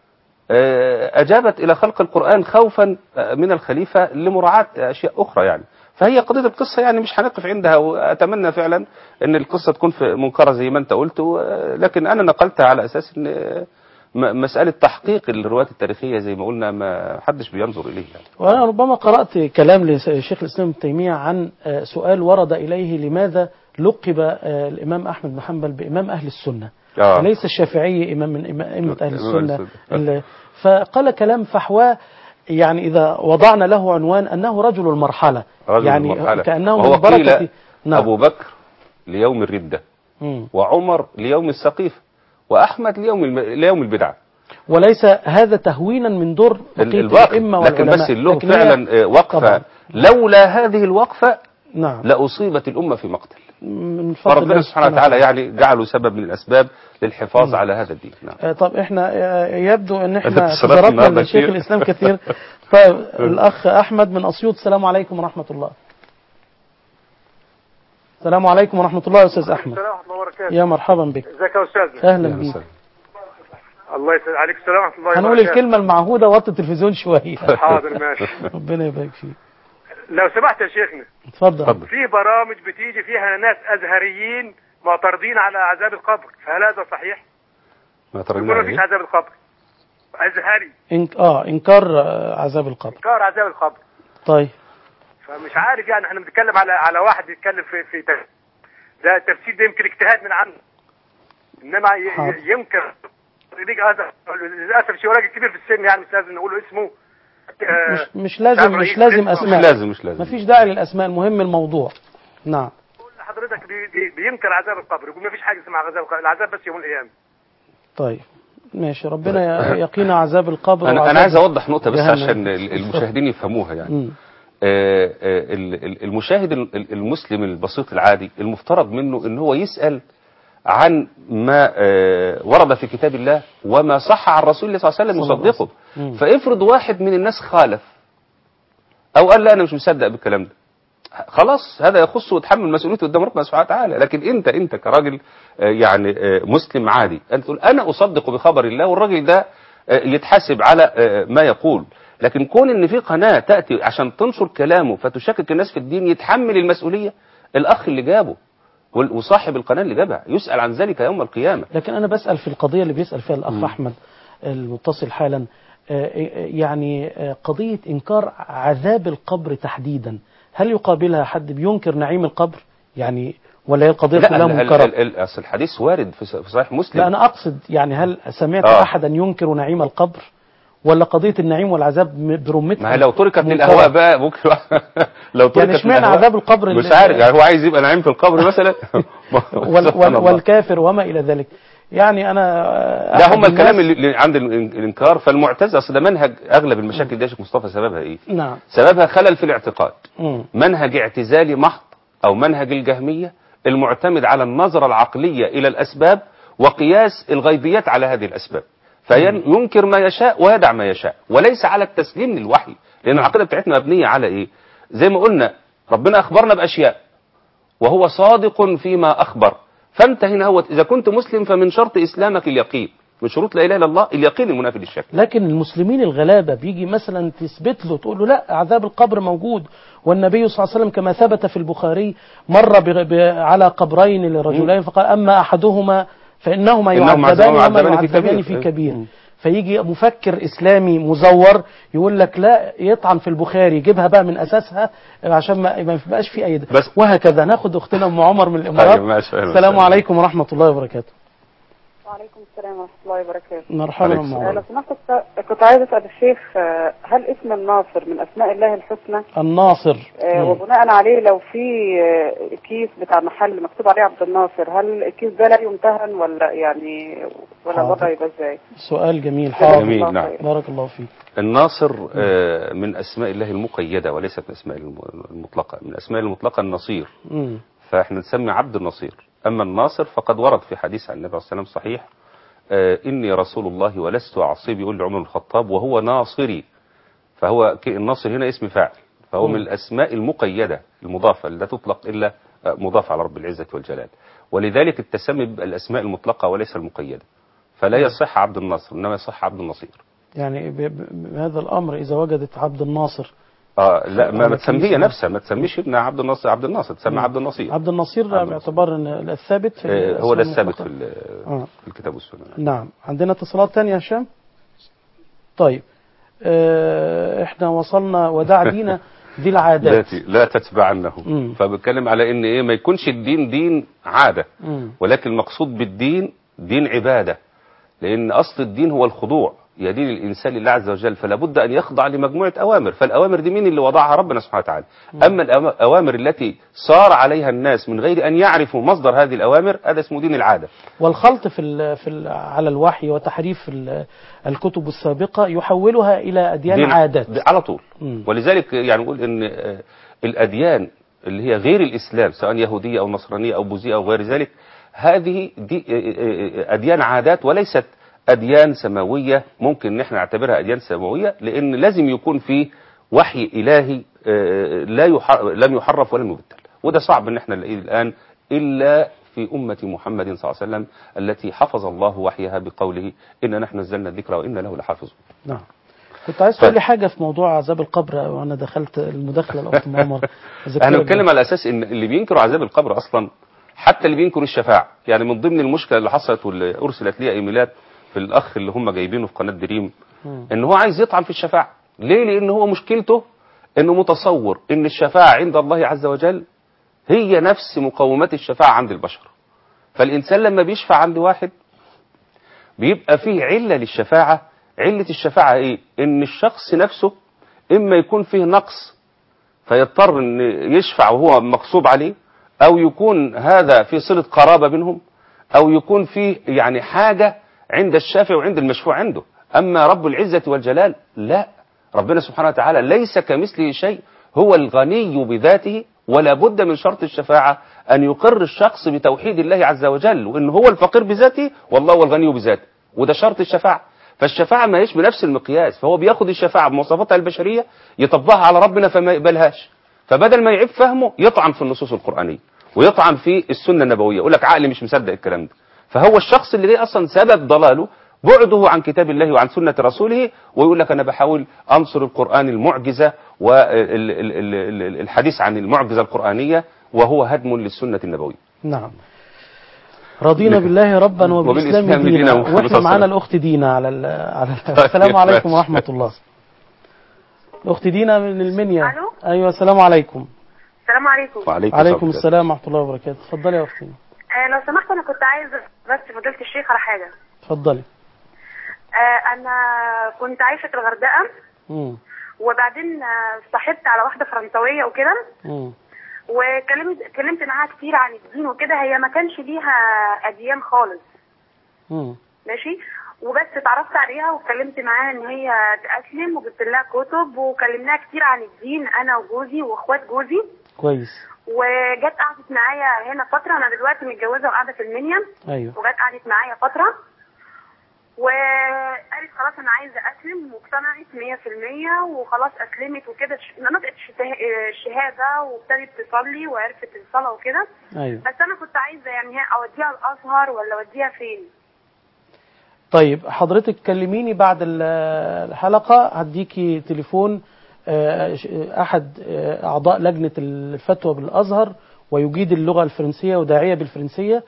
آه، أجابت إلى خلق القرآن خوفا آه، من الخليفة لمراعاة أشياء أخرى يعني فهي قضية القصة يعني مش هنقف عندها وأتمنى فعلا أن القصة تكون في منكرة زي ما أنت قلت و- لكن أنا نقلتها على أساس أن آه، م- مسألة تحقيق الروايات التاريخية زي ما قلنا ما حدش بينظر إليه يعني. وأنا ربما قرأت كلام لشيخ الإسلام ابن تيمية عن آه، سؤال ورد إليه لماذا لقب آه، الإمام أحمد بن حنبل بإمام أهل السنة آه. وليس الشافعي إمام من إمام- أئمة أهل إمام أهل السنة السنة. ال- فقال كلام فحواه يعني إذا وضعنا له عنوان أنه رجل المرحلة رجل يعني المرحلة. كأنه وهو من بركة قيل نعم أبو بكر ليوم الردة مم. وعمر ليوم السقيف وأحمد ليوم الم... ليوم البدعة وليس هذا تهوينا من دور ال- بقية الباقي الأئمة لكن والعلماء بس له لكن هي- فعلا آه، وقفة طبعا. لولا هذه الوقفة نعم لأصيبت الأمة في مقتل من فضل فربنا الله سبحانه وتعالى يعني جعله سبب من الأسباب للحفاظ على هذا الدين نعم آه، طب احنا آه، يبدو ان احنا اتصالات اعتذرتنا النهاردة لشيخ كتير. الاسلام كثير طيب الاخ احمد من اسيوط السلام عليكم ورحمه الله السلام عليكم ورحمه الله يا استاذ احمد السلام ورحمة الله وبركاته يا مرحبا بك ازيك يا استاذنا اهلا يا بيك مساء. الله يسعد عليك السلام ورحمة الله هنقول وبركاته الكلمه المعهوده وطي التلفزيون شويه حاضر ماشي ربنا يبارك فيك لو سمحت يا شيخنا اتفضل اتفضل في برامج بتيجي فيها ناس ازهريين معترضين على عذاب القبر فهل هذا صحيح؟ ما يقولوا ترجمنا مفيش إيه؟ عذاب القبر ازهري إنك... اه انكار آه، عذاب القبر انكار عذاب القبر طيب فمش عارف يعني احنا بنتكلم على على واحد يتكلم في في تف- ده التفسير ده يمكن اجتهاد من عنه انما ي- حاضر. ي- يمكن يليق هذا للاسف شيء راجل كبير في السن يعني مش لازم نقول له اسمه آه، مش مش لازم نعم، مش رئيس لازم رئيس مش اسماء لازم مش لازم مفيش داعي للاسماء المهم الموضوع نعم حضرتك بي بي بينكر عذاب القبر يقول ما فيش حاجه اسمها عذاب القبر العذاب بس يوم القيامه طيب ماشي ربنا يقينا عذاب القبر انا وعذاب انا عايز اوضح نقطه بس جهنم. عشان ال- المشاهدين يفهموها يعني مم. آه، آه، ال- ال- المشاهد ال- ال- المسلم البسيط العادي المفترض منه ان هو يسأل عن ما آه، ورد في كتاب الله وما صح عن رسول الله صلى الله عليه وسلم صلى الله عليه يصدقه وسلم. مم. فافرض واحد من الناس خالف او قال لا انا مش مصدق بالكلام ده خلاص هذا يخصه ويتحمل مسؤوليته قدام ربنا سبحانه وتعالى لكن انت انت كراجل آه، يعني آه، مسلم عادي انت تقول انا اصدق بخبر الله والراجل ده آه، يتحاسب على آه، ما يقول لكن كون ان في قناه تاتي عشان تنشر كلامه فتشكك الناس في الدين يتحمل المسؤوليه الاخ اللي جابه وال- وصاحب القناه اللي جابها يسال عن ذلك يوم القيامه لكن أنا بسأل في القضية اللي بيسأل فيها الأخ أحمد المتصل حالا آه، يعني آه، قضية إنكار عذاب القبر تحديدا هل يقابلها حد بينكر نعيم القبر يعني ولا هي القضية لا كلها ال- ال- منكرة ال- ال- اصل الحديث وارد في س- في صحيح مسلم لا أنا أقصد يعني هل سمعت آه. أحدا ينكر نعيم القبر ولا قضية النعيم والعذاب م- برمتها ما هي لو تركت منكرة؟ للاهواء بقى ممكن لو تركت يعني اشمعنى للأهواء- عذاب القبر مش اللي- عارف يعني هو عايز يبقى نعيم في القبر مثلا وال سبحان وال الله. والكافر وما إلى ذلك يعني أنا ده أحد هم الكلام الناس- اللي اللي عند الإن- الانكار فالمعتزله اصل ده منهج اغلب المشاكل دي يا شيخ مصطفى سببها ايه؟ نعم سببها خلل في الاعتقاد مم. منهج اعتزالي محض او منهج الجهميه المعتمد على النظره العقليه الى الاسباب وقياس الغيبيات على هذه الاسباب فينكر ما يشاء ويدع ما يشاء وليس على التسليم للوحي لان العقيده بتاعتنا مبنيه على ايه زي ما قلنا ربنا اخبرنا باشياء وهو صادق فيما اخبر فانت هنا هو اذا كنت مسلم فمن شرط اسلامك اليقين من شروط لا اله الا الله اليقين المنافي للشك لكن المسلمين الغلابة بيجي مثلا تثبت له تقول له لا عذاب القبر موجود والنبي صلى الله عليه وسلم كما ثبت في البخاري مر بغ- ب- على قبرين لرجلين فقال أما أحدهما فإنهما إنهما يعذبان وما يعذبان في يعذبان كبير. في كبير مم. فيجي مفكر إسلامي مزور يقول لك لا يطعن في البخاري يجيبها بقى من أساسها عشان ما ما يبقاش في أي بس- وهكذا ناخد أختنا أم عمر من الإمارات طيب، ماشي، أهلا السلام وسهلا. عليكم ورحمة الله وبركاته وعليكم السلام ورحمة الله وبركاته مرحبا عليكم أم السلام. آه، عمر لو سمحت كنت- كنت عايز أسأل الشيخ آه، هل اسم الناصر من أسماء الله الحسنى الناصر آه، مم. وبناء عليه لو في آه، كيس بتاع محل مكتوب عليه عبد الناصر هل الكيس ده لا يمتهن ولا يعني ولا حاضر. الوضع يبقى ازاي؟ سؤال جميل جزاك حاضر جميل، الله نعم. خير. بارك الله فيك الناصر آه، من اسماء الله المقيده وليست من اسماء الم- المطلقه من اسماء المطلقه النصير مم. فاحنا نسمي عبد النصير اما الناصر فقد ورد في حديث عن النبي عليه الصلاه والسلام صحيح آه، اني رسول الله ولست اعصي بيقول لعمر بن الخطاب وهو ناصري فهو ك- الناصر هنا اسم فاعل فهو مم. من الاسماء المقيده المضافه لا تطلق الا آه، مضافه على رب العزه والجلال ولذلك التسمي بالاسماء المطلقه وليس المقيده فلا يصح عبد الناصر انما يصح عبد النصير يعني ب- ب- بهذا الأمر إذا وجدت عبد الناصر اه لا ما, ما على تسميه كيس نفسها ما تسميش ابن عبد الناصر عبد الناصر تسمى مم. عبد النصير عبد النصير عبد النصير. باعتبار أن الثابت في آه، هو ده الأسماء الثابت في, المطلقة. ال- آه. في الكتاب والسنه نعم عندنا اتصالات تانية يا هشام طيب آه، احنا وصلنا ودع دينا دي العادات التي لا تتبعنه مم. فبتكلم على ان ايه ما يكونش الدين دين عاده مم. ولكن المقصود بالدين دين عباده لان اصل الدين هو الخضوع يا دين الانسان لله عز وجل فلا بد ان يخضع لمجموعه اوامر فالاوامر دي مين اللي وضعها ربنا سبحانه وتعالى اما الاوامر التي صار عليها الناس من غير ان يعرفوا مصدر هذه الاوامر هذا اسمه دين العاده والخلط في ال في ال على الوحي وتحريف ال- الكتب السابقة يحولها إلى أديان دين عادات د- على طول مم. ولذلك يعني نقول ان آه، الاديان اللي هي غير الاسلام سواء يهوديه او نصرانيه او بوذيه او غير ذلك هذه دي آه، آه، آه، اديان عادات وليست اديان سماويه ممكن ان احنا نعتبرها اديان سماويه لان لازم يكون في وحي الهي آه، لا يح- لم يحرف ولم يبدل وده صعب ان احنا نلاقيه الان الا في أمة محمد صلى الله عليه وسلم التي حفظ الله وحيها بقوله إن نحن نزلنا الذكر وإنا له لحافظون نعم كنت عايز تقول لي حاجة في موضوع عذاب القبر وأنا دخلت المداخلة الأخت عمر احنا بنتكلم على اساس ان اللي بينكروا عذاب القبر اصلا حتى اللي بينكروا الشفاعه يعني من ضمن المشكله اللي حصلت واللي ارسلت لي ايميلات في الاخ اللي هم جايبينه في قناه دريم مم. ان هو عايز يطعن في الشفاعه ليه لان هو مشكلته انه متصور ان الشفاعه عند الله عز وجل هي نفس مقومات الشفاعه عند البشر فالانسان لما بيشفع عند واحد بيبقى فيه عله للشفاعه عله الشفاعه ايه ان الشخص نفسه اما يكون فيه نقص فيضطر ان يشفع وهو مغصوب عليه أو يكون هذا في صلة قرابة بينهم أو يكون في يعني حاجة عند الشافع وعند المشفوع عنده أما رب العزة والجلال لا ربنا سبحانه وتعالى ليس كمثله شيء هو الغني بذاته ولا بد من شرط الشفاعة أن يقر الشخص بتوحيد الله عز وجل وإن هو الفقير بذاته والله هو الغني بذاته وده شرط الشفاعة فالشفاعة ما هيش بنفس المقياس فهو بياخد الشفاعة بمواصفاتها البشرية يطبقها على ربنا فما يقبلهاش فبدل ما يعيب فهمه يطعن في النصوص القرآنية ويطعن في السنة النبوية يقول لك عقلي مش مصدق الكلام ده فهو الشخص اللي ليه أصلا سبب ضلاله بعده عن كتاب الله وعن سنة رسوله ويقول لك أنا بحاول أنصر القرآن المعجزة والحديث عن المعجزة القرآنية وهو هدم للسنة النبوية نعم رضينا بالله ربا وبالإسلام وبالإسلام دينا دينا ومحمد واحنا صلى الله معانا عليه الأخت دينا على ال على ال السلام عليكم ورحمة الله الأخت دينا من المنيا ألو؟ أيوة السلام عليكم السلام عليكم وعليكم عليكم السلام السلام ورحمة الله وبركاته اتفضلي يا أختي آه لو سمحت انا كنت عايزه بس فضيله الشيخ على حاجه اتفضلي آه انا كنت عايشه في الغردقه مم. وبعدين آه، صاحبت على واحده فرنسويه وكده مم. وكلمت كلمت معاها كتير عن الدين وكده هي ما كانش ليها اديان خالص مم. ماشي وبس اتعرفت عليها واتكلمت معاها ان هي تاسلم وجبت لها كتب وكلمناها كتير عن الدين انا وجوزي واخوات جوزي كويس وجت قعدت معايا هنا فتره انا دلوقتي متجوزه وقاعده في المنيا أيوة وجت قعدت معايا فترة وقالت خلاص أنا عايزة أسلم واقتنعت 100% وخلاص أسلمت وكده ش- نطقت الشه- الشهادة وابتدت تصلي وعرفت الصلاة وكده أيوة بس أنا كنت عايزة يعني هي أوديها الأزهر ولا أوديها فين؟ طيب حضرتك كلميني بعد ال- الحلقة هديكي تليفون آه، ش- أحد آه، أعضاء لجنة الفتوى بالأزهر ويجيد اللغة الفرنسية وداعية بالفرنسية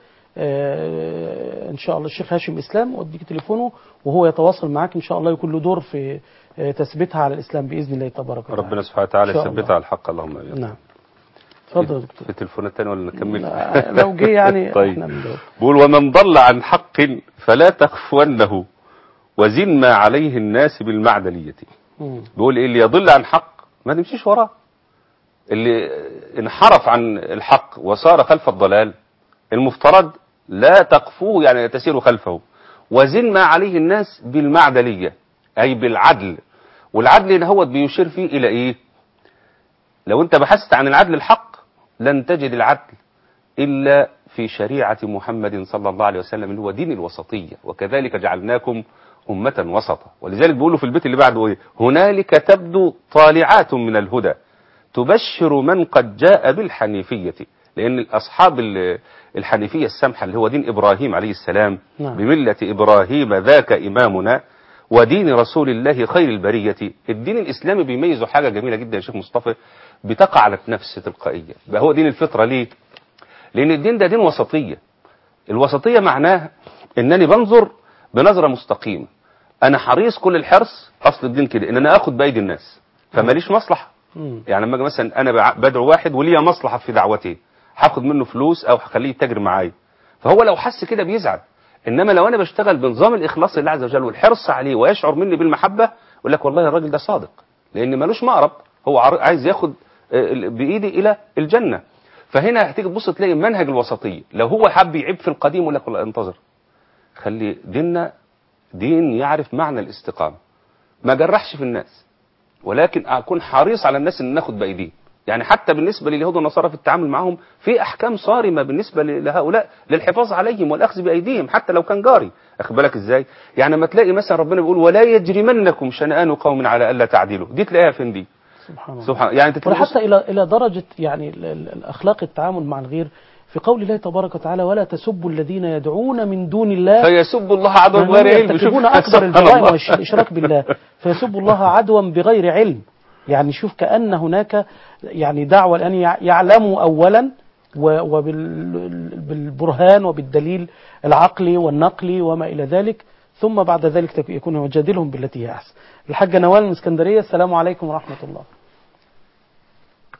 آه، إن شاء الله الشيخ هاشم إسلام وأديك تليفونه وهو يتواصل معاك إن شاء الله يكون له دور في آه، تثبيتها على الإسلام بإذن الله تبارك وتعالى ربنا سبحانه وتعالى إن شاء يثبتها الله. على الحق اللهم امين نعم اتفضل يا دكتور في التليفون الثاني ولا نكمل آه، لو جه يعني طيب احنا بندور. بقول ومن ضل عن حق فلا تخفونه وزن ما عليه الناس بالمعدلية مم. بيقول ايه اللي يضل عن حق ما تمشيش وراه اللي انحرف عن الحق وصار خلف الضلال المفترض لا تقفوه يعني تسير خلفه وزن ما عليه الناس بالمعدلية أي بالعدل والعدل هو بيشير فيه إلى إيه لو أنت بحثت عن العدل الحق لن تجد العدل إلا في شريعة محمد صلى الله عليه وسلم اللي هو دين الوسطية وكذلك جعلناكم أمة وسطا ولذلك بيقولوا في البيت اللي بعده إيه هنالك تبدو طالعات من الهدى تبشر من قد جاء بالحنيفية لأن أصحاب ال- الحنيفية السمحة اللي هو دين إبراهيم عليه السلام نعم. بملة إبراهيم ذاك إمامنا ودين رسول الله خير البرية الدين الإسلامي بيميزه حاجة جميلة جدا يا شيخ مصطفى بتقع على نفس تلقائية بقى هو دين الفطرة ليه لأن الدين ده دين وسطية الوسطية معناها أنني بنظر بنظرة مستقيمة أنا حريص كل الحرص أصل الدين كده إن أنا آخد بأيدي الناس فماليش مصلحة مم. يعني لما أجي مثلا أنا بع- بدعو واحد وليا مصلحة في دعوته هاخد منه فلوس أو هخليه يتاجر معايا فهو لو حس كده بيزعل إنما لو أنا بشتغل بنظام الإخلاص لله عز وجل والحرص عليه ويشعر مني بالمحبة يقول لك والله الراجل ده صادق لأن ملوش مقرب هو عار- عايز ياخد آه، ال- بإيدي إلى الجنة فهنا هتيجي تبص تلاقي منهج الوسطية لو هو حب يعيب في القديم يقول لك والله انتظر خلي ديننا دين يعرف معنى الاستقامة ما جرحش في الناس ولكن أكون حريص على الناس أن ناخد بأيديهم يعني حتى بالنسبة لليهود والنصارى في التعامل معهم في أحكام صارمة بالنسبة ل- لهؤلاء للحفاظ عليهم والأخذ بأيديهم حتى لو كان جاري أخد بالك إزاي يعني لما تلاقي مثلا ربنا بيقول ولا يجرمنكم شنآن قوم على ألا تعدلوا دي تلاقيها فين دي سبحان الله سبحان يعني انت ولا تلاقي حتى الى الى درجه يعني ال- ال- الاخلاق التعامل مع الغير في قول الله تبارك وتعالى ولا تسبوا الذين يدعون من دون الله فيسب الله عدوا فهم بغير علم يرتكبون شوف، اكبر سبحان الجرائم الله. والاشراك بالله فيسب الله عدوا بغير علم يعني شوف كان هناك يعني دعوه لان يع- يعلموا اولا وبالبرهان وبالدليل العقلي والنقلي وما الى ذلك ثم بعد ذلك تك- يكون يجادلهم بالتي هي احسن. الحاجه نوال من اسكندريه السلام عليكم ورحمه الله.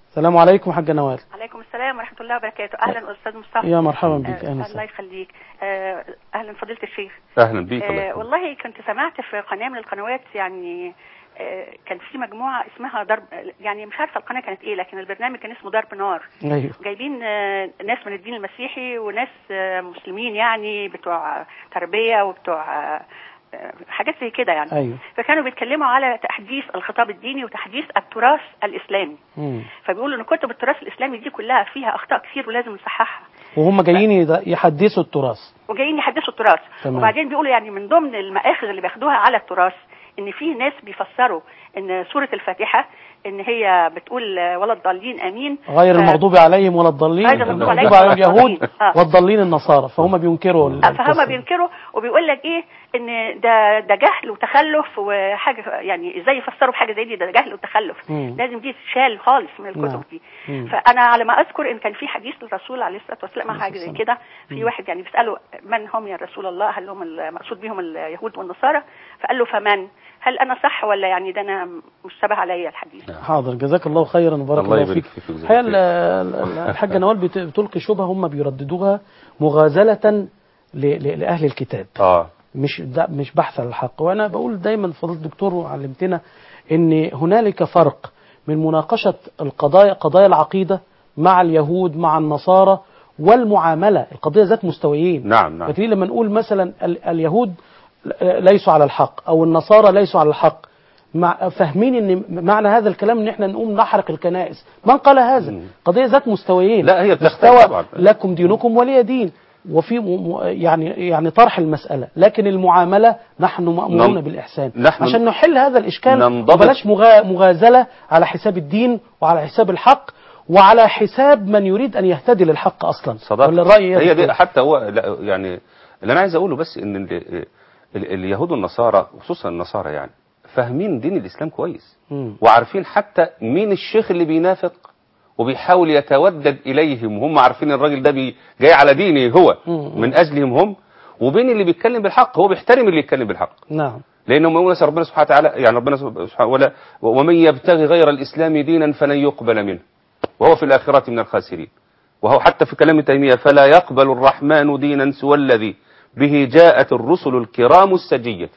السلام عليكم حاجة نوال عليكم السلام ورحمة الله وبركاته أهلا أستاذ مصطفى يا مرحبا بك آه، أهلا الله وسهلا يخليك آه، أهلا فضيلة الشيخ اهلا بيك الله آه، يخليك. والله كنت سمعت في قناة من القنوات يعني آه، كان في مجموعة اسمها ضرب يعني مش عارفة القناة كانت ايه لكن البرنامج كان اسمه ضرب نار أيوه جايبين آه، ناس من الدين المسيحي وناس آه، مسلمين يعني بتوع تربية وبتوع آه، آه، حاجات زي كده يعني أيوه فكانوا بيتكلموا على تحديث الخطاب الديني وتحديث التراث الإسلامي مم. فبيقولوا ان كتب التراث الاسلامي دي كلها فيها اخطاء كتير ولازم نصححها وهم جايين يد- يحدثوا التراث وجايين يحدثوا التراث تمام. وبعدين بيقولوا يعني من ضمن المآخذ اللي بياخدوها على التراث ان في ناس بيفسروا ان سوره الفاتحه ان هي بتقول آه، ولا الضالين امين غير ف- المغضوب عليهم ولا الضالين غير المغضوب المغضوب عليهم عليهم ولا اليهود الضالين. آه. والضالين النصارى فهم بينكروا ال- آه، فهم القصة. بينكروا وبيقول لك ايه ان ده ده جهل وتخلف وحاجه يعني ازاي يفسروا بحاجه زي دي ده جهل وتخلف مم. لازم دي تشال خالص من الكتب نعم. دي مم. فانا على ما اذكر ان كان في حديث للرسول عليه الصلاه والسلام عليه حاجه زي الصلاة كده في واحد يعني بيساله من هم يا رسول الله هل هم المقصود بهم اليهود والنصارى فقال له فمن هل انا صح ولا يعني ده انا مشتبه عليا الحديث حاضر جزاك الله خيرا وبارك الله الله, يبارك فيك فيك ويجزاك الحقيقه خير. ال- ال- الحاجه نوال بت- بتلقي شبهه هم بيرددوها مغازله ل- ل- لاهل الكتاب اه مش ده مش بحث عن الحق وانا بقول دايما فضيله الدكتور وعلمتنا ان هنالك فرق من مناقشه القضايا قضايا العقيده مع اليهود مع النصارى والمعامله القضيه ذات مستويين نعم نعم لكن لما نقول مثلا ال- اليهود ليسوا على الحق او النصارى ليسوا على الحق مع فاهمين ان معنى هذا الكلام ان احنا نقوم نحرق الكنائس من قال هذا مم. قضيه ذات مستويين لا هي بتختلف مستوى طبعا لكم دينكم ولي دين وفي م- م- يعني يعني طرح المساله لكن المعامله نحن مامورون نم- بالاحسان نحن عشان نحل هذا الاشكال ننضبط. وبلاش مغا- مغازله على حساب الدين وعلى حساب الحق وعلى حساب من يريد ان يهتدي للحق اصلا صدق ولا الراي هي دي يدخل؟ حتى هو لا يعني اللي انا عايز اقوله بس ان ال- ال- اليهود والنصارى خصوصا النصارى يعني فاهمين دين الاسلام كويس مم. وعارفين حتى مين الشيخ اللي بينافق وبيحاول يتودد اليهم وهم عارفين الراجل ده بي جاي على دينه هو مم. من اجلهم هم وبين اللي بيتكلم بالحق هو بيحترم اللي يتكلم بالحق نعم لانهم يقول مثلا ربنا سبحانه وتعالى يعني ربنا سبحانه ولا ومن يبتغي غير الاسلام دينا فلن يقبل منه وهو في الاخره من الخاسرين وهو حتى في كلام تيميه فلا يقبل الرحمن دينا سوى الذي به جاءت الرسل الكرام السجيه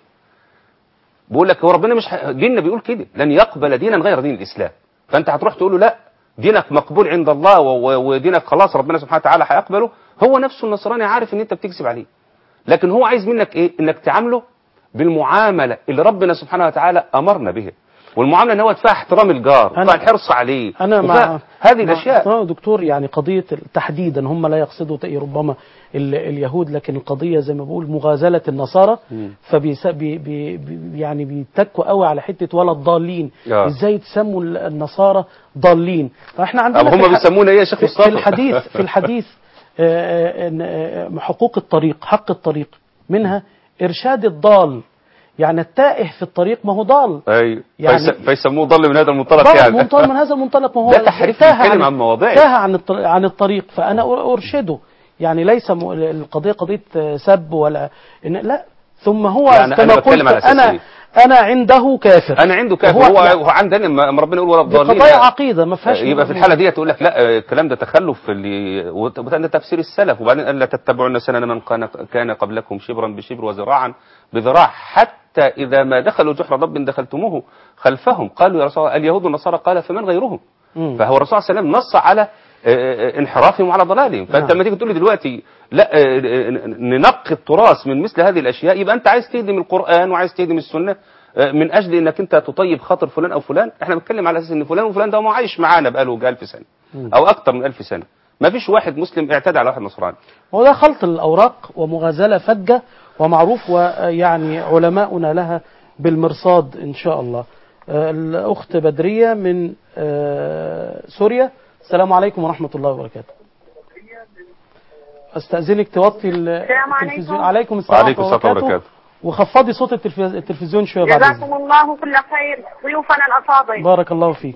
بيقول لك هو ربنا مش ح- ديننا بيقول كده لن يقبل دينا غير دين الاسلام فانت هتروح تقول له لا دينك مقبول عند الله و- و- ودينك خلاص ربنا سبحانه وتعالى هيقبله هو نفسه النصراني عارف ان انت بتكذب عليه لكن هو عايز منك ايه انك تعامله بالمعامله اللي ربنا سبحانه وتعالى امرنا بها والمعامله ان هو فيها احترام الجار أنا- وفيها الحرص عليه انا وفيها مع هذه مع الاشياء احترام دكتور يعني قضيه تحديدا هم لا يقصدوا تأي ربما ال- اليهود لكن القضيه زي ما بقول مغازله النصارى مم. فبيس بي بي بي- يعني بيتكوا قوي على حته ولا الضالين آه. ازاي تسموا ال- النصارى ضالين فاحنا عندنا أو في هم الح- بيسمونا ايه يا شيخ في- مصطفى في الحديث في الحديث آه، آه، إن، آه، حقوق الطريق حق الطريق منها ارشاد الضال يعني التائه في الطريق ما هو ضال ايوه يعني- فيس- فيسموه ضل من هذا المنطلق ضل يعني منطلق من هذا المنطلق ما هو ده تحريف تاه بيتكلم عن مواضيع. تاه عن الطريق عن الطريق فانا أر- ارشده يعني ليس م- القضيه قضيه سب ولا إن لا ثم هو يعني كما أنا بتكلم قلت على أساس انا إيه؟ انا عنده كافر انا عنده كافر وهو- هو لا. هو عندنا لما ربنا يقول ولا دي الضالين قضايا عقيده ما فيهاش يبقى في الحاله دي تقول لك لا آه، الكلام ده تخلف اللي وت- وده تفسير السلف وبعدين الا تتبعون سنن من كان كان قبلكم شبرا بشبر وذراعا بذراع حتى اذا ما دخلوا جحر ضب دخلتموه خلفهم قالوا يا رسول الله اليهود والنصارى قال فمن غيرهم مم. فهو الرسول صلى الله عليه وسلم نص على آه، آه، انحرافهم وعلى ضلالهم فانت نعم. لما تيجي تقول لي دلوقتي لا آه، آه، ننقي التراث من مثل هذه الاشياء يبقى انت عايز تهدم القران وعايز تهدم السنه آه، من اجل انك انت تطيب خاطر فلان او فلان احنا بنتكلم على اساس ان فلان وفلان ده ما عايش معانا بقاله ألف سنه او اكتر من ألف سنه ما فيش واحد مسلم اعتدى على واحد نصراني هو ده خلط الأوراق ومغازلة فجة ومعروف ويعني علماؤنا لها بالمرصاد إن شاء الله آه، الأخت بدرية من آه، سوريا السلام عليكم ورحمة الله وبركاته أستأذنك توطي ال- السلام عليكم. التلفزيون عليكم السلام وعليكم ورحمة السلام الله وبركاته. وخفضي صوت التلفز- التلفزيون شوية بعد جزاكم إذنك الله كل خير ضيوفنا الأفاضل بارك الله فيك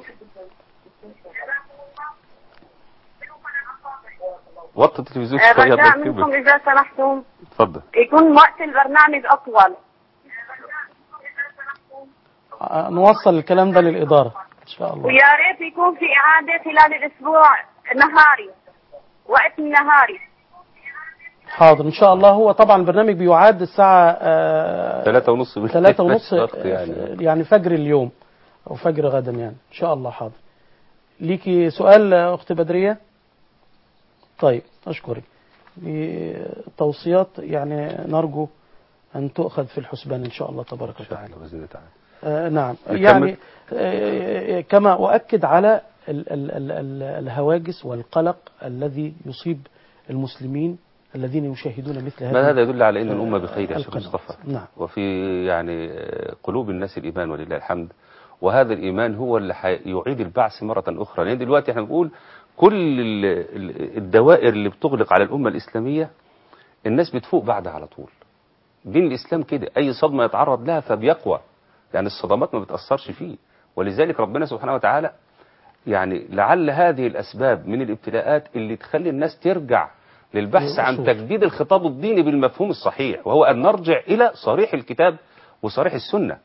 وطي التلفزيون آه، شويه الله رجاء منكم يكرمك إذا سمحتم اتفضل يكون وقت البرنامج أطول آه، نوصل الكلام ده للإدارة ان شاء الله ويا ريت يكون في إعادة خلال الأسبوع نهاري وقت النهاري حاضر ان شاء الله هو طبعا البرنامج بيعاد الساعه آه، ثلاثة ونص بالليل ثلاثة ونص مش شرط آه، يعني يعني فجر اليوم او فجر غدا يعني ان شاء الله حاضر ليكي سؤال آه، اخت بدريه طيب اشكرك توصيات يعني نرجو ان تؤخذ في الحسبان ان شاء الله تبارك إن شاء وتعالى الله بإذن الله تعالى آه نعم نكمل؟ يعني آه كما أؤكد على ال ال ال ال الهواجس والقلق الذي يصيب المسلمين الذين يشاهدون مثل هذا ما هذا يدل على ان الامه بخير يا شيخ القناة. مصطفى نعم وفي يعني قلوب الناس الايمان ولله الحمد وهذا الايمان هو اللي يعيد البعث مره اخرى لان دلوقتي احنا بنقول كل ال- ال- الدوائر اللي بتغلق على الامه الاسلاميه الناس بتفوق بعدها على طول دين الاسلام كده اي صدمه يتعرض لها فبيقوى يعني الصدمات ما بتاثرش فيه ولذلك ربنا سبحانه وتعالى يعني لعل هذه الاسباب من الابتلاءات اللي تخلي الناس ترجع للبحث عن للأصول. تجديد الخطاب الديني بالمفهوم الصحيح وهو ان نرجع الى صريح الكتاب وصريح السنه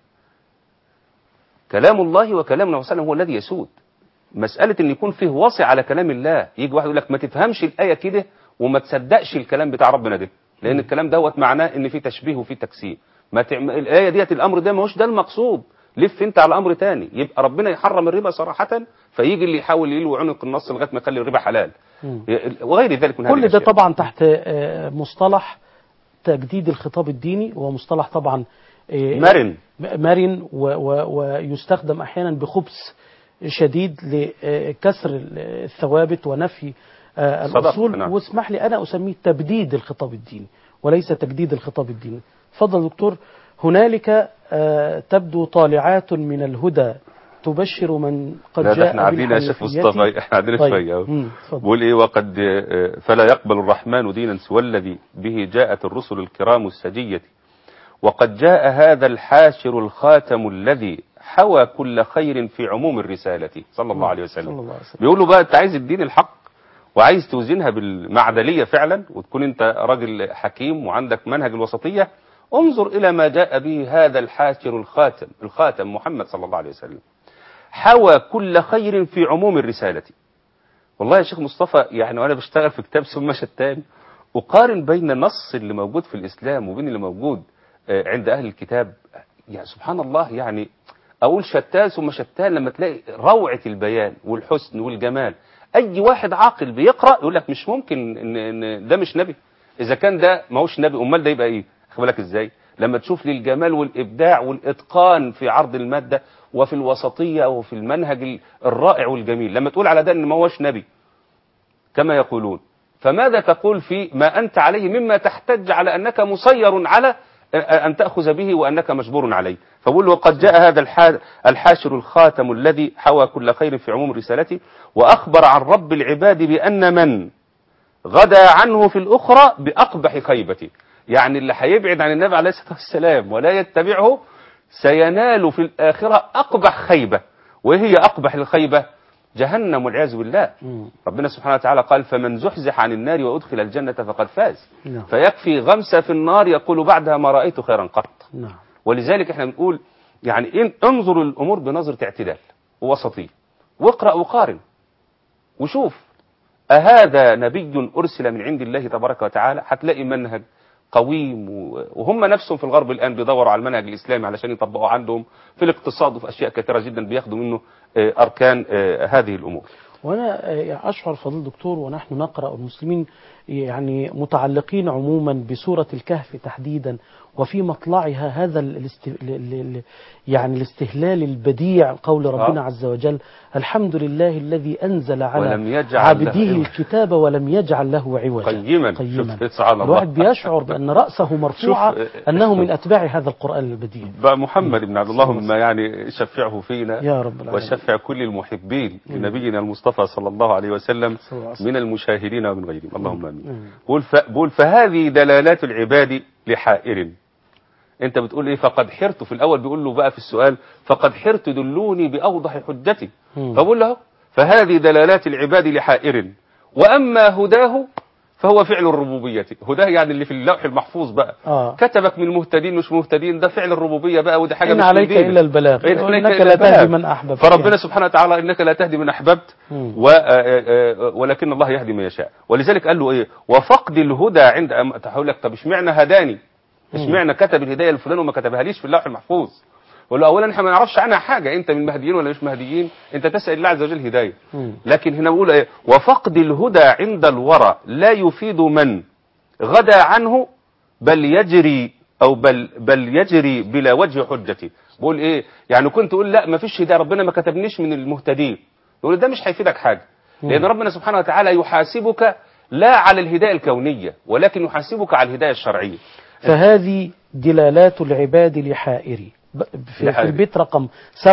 كلام الله وكلام النبي صلى الله عليه وسلم هو الذي يسود مسألة إن يكون فيه وصي على كلام الله يجي واحد يقول لك ما تفهمش الآية كده وما تصدقش الكلام بتاع ربنا ده لأن الكلام دوت معناه إن في تشبيه وفي تجسيم ما تعم... الآية ديت الأمر ده ما هوش ده المقصود لف أنت على أمر تاني يبقى ربنا يحرم الربا صراحة فيجي اللي يحاول يلوي عنق النص لغاية ما يخلي الربا حلال مم. وغير ذلك من هذه كل ده الأشياء. طبعا تحت آه، مصطلح تجديد الخطاب الديني ومصطلح طبعا آه، مرن مرن و- و- ويستخدم احيانا بخبث شديد لكسر الثوابت ونفي آه، صدق، الاصول نعم. واسمح لي انا اسميه تبديد الخطاب الديني وليس تجديد الخطاب الديني تفضل دكتور هنالك آه، تبدو طالعات من الهدى تبشر من قد لا جاء ده احنا قاعدين يا شيخ بالحنيفية. مصطفى احنا قاعدين طيب. شويه اهو. مم، اتفضل. بيقول ايه وقد آه، فلا يقبل الرحمن دينا سوى الذي به جاءت الرسل الكرام السجية وقد جاء هذا الحاشر الخاتم الذي حوى كل خير في عموم الرسالة صلى الله عليه صلى وسلم الله عليه وسلم بيقولوا بقى انت عايز الدين الحق وعايز توزنها بالمعدلية فعلا وتكون انت راجل حكيم وعندك منهج الوسطية انظر الى ما جاء به هذا الحاشر الخاتم الخاتم محمد صلى الله عليه وسلم حوى كل خير في عموم الرسالة والله يا شيخ مصطفى يعني وانا بشتغل في كتاب ثم شتان اقارن بين النص اللي موجود في الاسلام وبين اللي موجود آه، عند اهل الكتاب يعني سبحان الله يعني اقول شتان ثم شتان لما تلاقي روعة البيان والحسن والجمال اي واحد عاقل بيقرا يقول لك مش ممكن ان, إن ده مش نبي اذا كان ده ما هوش نبي امال ده يبقى ايه خد بالك ازاي لما تشوف لي الجمال والابداع والاتقان في عرض الماده وفي الوسطيه وفي المنهج ال- الرائع والجميل لما تقول على ده ان ما هوش نبي كما يقولون فماذا تقول في ما أنت عليه مما تحتج على أنك مسير على أن تأخذ به وأنك مجبور عليه فبقول وقد جاء هذا الحا- الحاشر الخاتم الذي حوى كل خير في عموم رسالته وأخبر عن رب العباد بأن من غدا عنه في الأخرى بأقبح خيبة يعني اللي هيبعد عن النبي عليه الصلاة والسلام ولا يتبعه سينال في الآخرة أقبح خيبة وهي أقبح الخيبة جهنم والعياذ بالله مم. ربنا سبحانه وتعالى قال فمن زحزح عن النار وأدخل الجنة فقد فاز نعم. فيكفي غمسة في النار يقول بعدها ما رأيت خيرا قط نعم ولذلك احنا بنقول يعني إن انظر الأمور بنظرة اعتدال ووسطية واقرأ وقارن وشوف أهذا نبي أرسل من عند الله تبارك وتعالى هتلاقي منهج قويم و- وهم نفسهم في الغرب الآن بيدوروا على المنهج الإسلامي علشان يطبقوا عندهم في الاقتصاد وفي أشياء كثيرة جدا بياخدوا منه آه، أركان آه، هذه الأمور وأنا آه، أشعر فضيل دكتور ونحن نقرأ المسلمين يعني متعلقين عموما بسورة الكهف تحديدا وفي مطلعها هذا الاست... ال- ال- ال- يعني الاستهلال البديع قول ربنا آه. عز وجل الحمد لله الذي أنزل على ولم يجعل عبده له عوجا. الكتاب ولم يجعل له عوجا قيما قيما شوف سبحان الله الواحد بيشعر بأن رأسه مرفوعة شوف، آه، أنه من أتباع هذا القرآن البديع بقى محمد بن عبد الله ما يعني شفعه فينا يا رب العالمين وشفع كل المحبين لنبينا المصطفى صلى الله عليه وسلم صلى الله عليه وسلم. من المشاهدين ومن غيرهم اللهم امين مم. بقول ف- بقول فهذه دلالات العباد لحائر انت بتقول ايه فقد حرت في الاول بيقول له بقى في السؤال فقد حرت دلوني باوضح حجتي مم. فبقول له فهذه دلالات العباد لحائر واما هداه فهو فعل الربوبية هداه يعني اللي في اللوح المحفوظ بقى آه. كتبك من مهتدين مش مهتدين ده فعل الربوبية بقى وده حاجة إن مش عليك من دينك. إلا البلاغ إن عليك وإنك إلا لا تهدي البلاغ. من أحببت فربنا يعني. سبحانه وتعالى إنك لا تهدي من أحببت مم. و آه، آه، ولكن الله يهدي من يشاء ولذلك قال له إيه وفقد الهدى عند أم- هقول لك طب اشمعنى هداني اشمعنى كتب الهداية الفلان وما كتبها ليش في اللوح المحفوظ ولا اولا احنا ما نعرفش عنها حاجه انت من مهديين ولا مش مهديين انت تسال الله عز وجل هدايه مم. لكن هنا بقول ايه وفقد الهدى عند الورى لا يفيد من غدا عنه بل يجري او بل بل يجري بلا وجه حجتي بقول ايه يعني كنت اقول لا ما فيش هدايه ربنا ما كتبنيش من المهتدين يقول ده مش هيفيدك حاجه لان ربنا سبحانه وتعالى يحاسبك لا على الهدايه الكونيه ولكن يحاسبك على الهدايه الشرعيه فهذه دلالات العباد لحائري ب- في, في لحائري. البيت رقم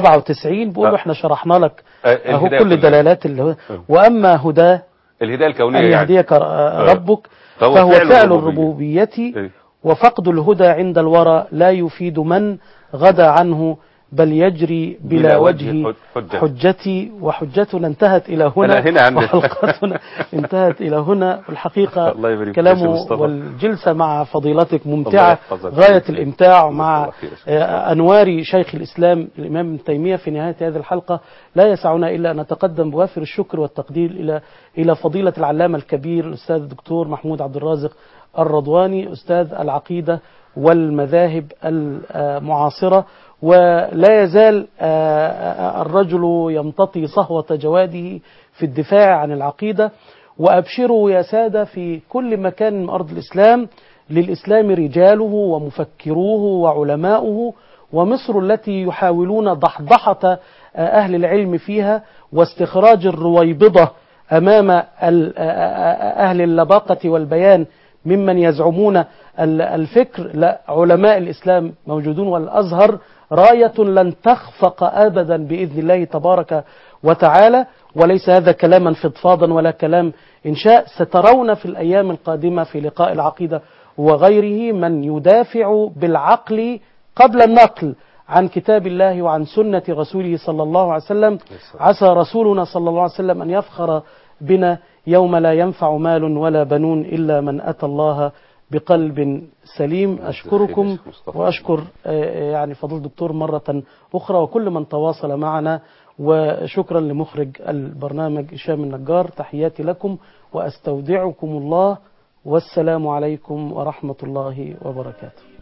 97 بيقولوا آه. احنا شرحنا لك آه، اهو الهداية كل كلها. دلالات اللي هو آه. واما هداه الهدايه الكونيه ان يعني يهديك ر- ربك فهو فهو فعل فعل الربوبية. الربوبية إيه. وفقد الهدى عند الورى لا يفيد من غدا عنه بل يجري بلا, بلا وجه وجه حجة. حجتي وحجتنا انتهت إلى هنا أنا هنا عندي. وحلقتنا انتهت إلى هنا والحقيقة الله يبارك فيك يا كلامه مصطفى. والجلسة مع فضيلتك الله ممتعة يحفظك. غاية الإمتاع مع الله خير. آه، أنوار شيخ الإسلام الإمام ابن تيمية في نهاية هذه الحلقة لا يسعنا إلا أن نتقدم بوافر الشكر والتقدير إلى إلى فضيلة العلامة الكبير الأستاذ الدكتور محمود عبد الرازق الرضواني أستاذ العقيدة والمذاهب المعاصرة ولا يزال آه، آه، الرجل يمتطي صهوة جواده في الدفاع عن العقيدة وأبشروا يا سادة في كل مكان من أرض الإسلام للإسلام رجاله ومفكروه وعلماؤه ومصر التي يحاولون ضحضحة آه، أهل العلم فيها واستخراج الرويبضة أمام ال- آه، آه، أهل اللباقة والبيان ممن يزعمون ال- الفكر لا علماء الإسلام موجودون والأزهر راية لن تخفق أبدا بإذن الله تبارك وتعالى وليس هذا كلاما فضفاضا ولا كلام إنشاء سترون في الأيام القادمة في لقاء العقيدة وغيره من يدافع بالعقل قبل النقل عن كتاب الله وعن سنة رسوله صلى الله عليه وسلم عسى رسولنا صلى الله عليه وسلم أن يفخر بنا يوم لا ينفع مال ولا بنون إلا من أتى الله بقلب سليم أشكركم شيخ مصطفى. وأشكر آه، يعني فضل الدكتور مرة أخرى وكل من تواصل معنا وشكرا لمخرج البرنامج هشام النجار تحياتي لكم وأستودعكم الله والسلام عليكم ورحمة الله وبركاته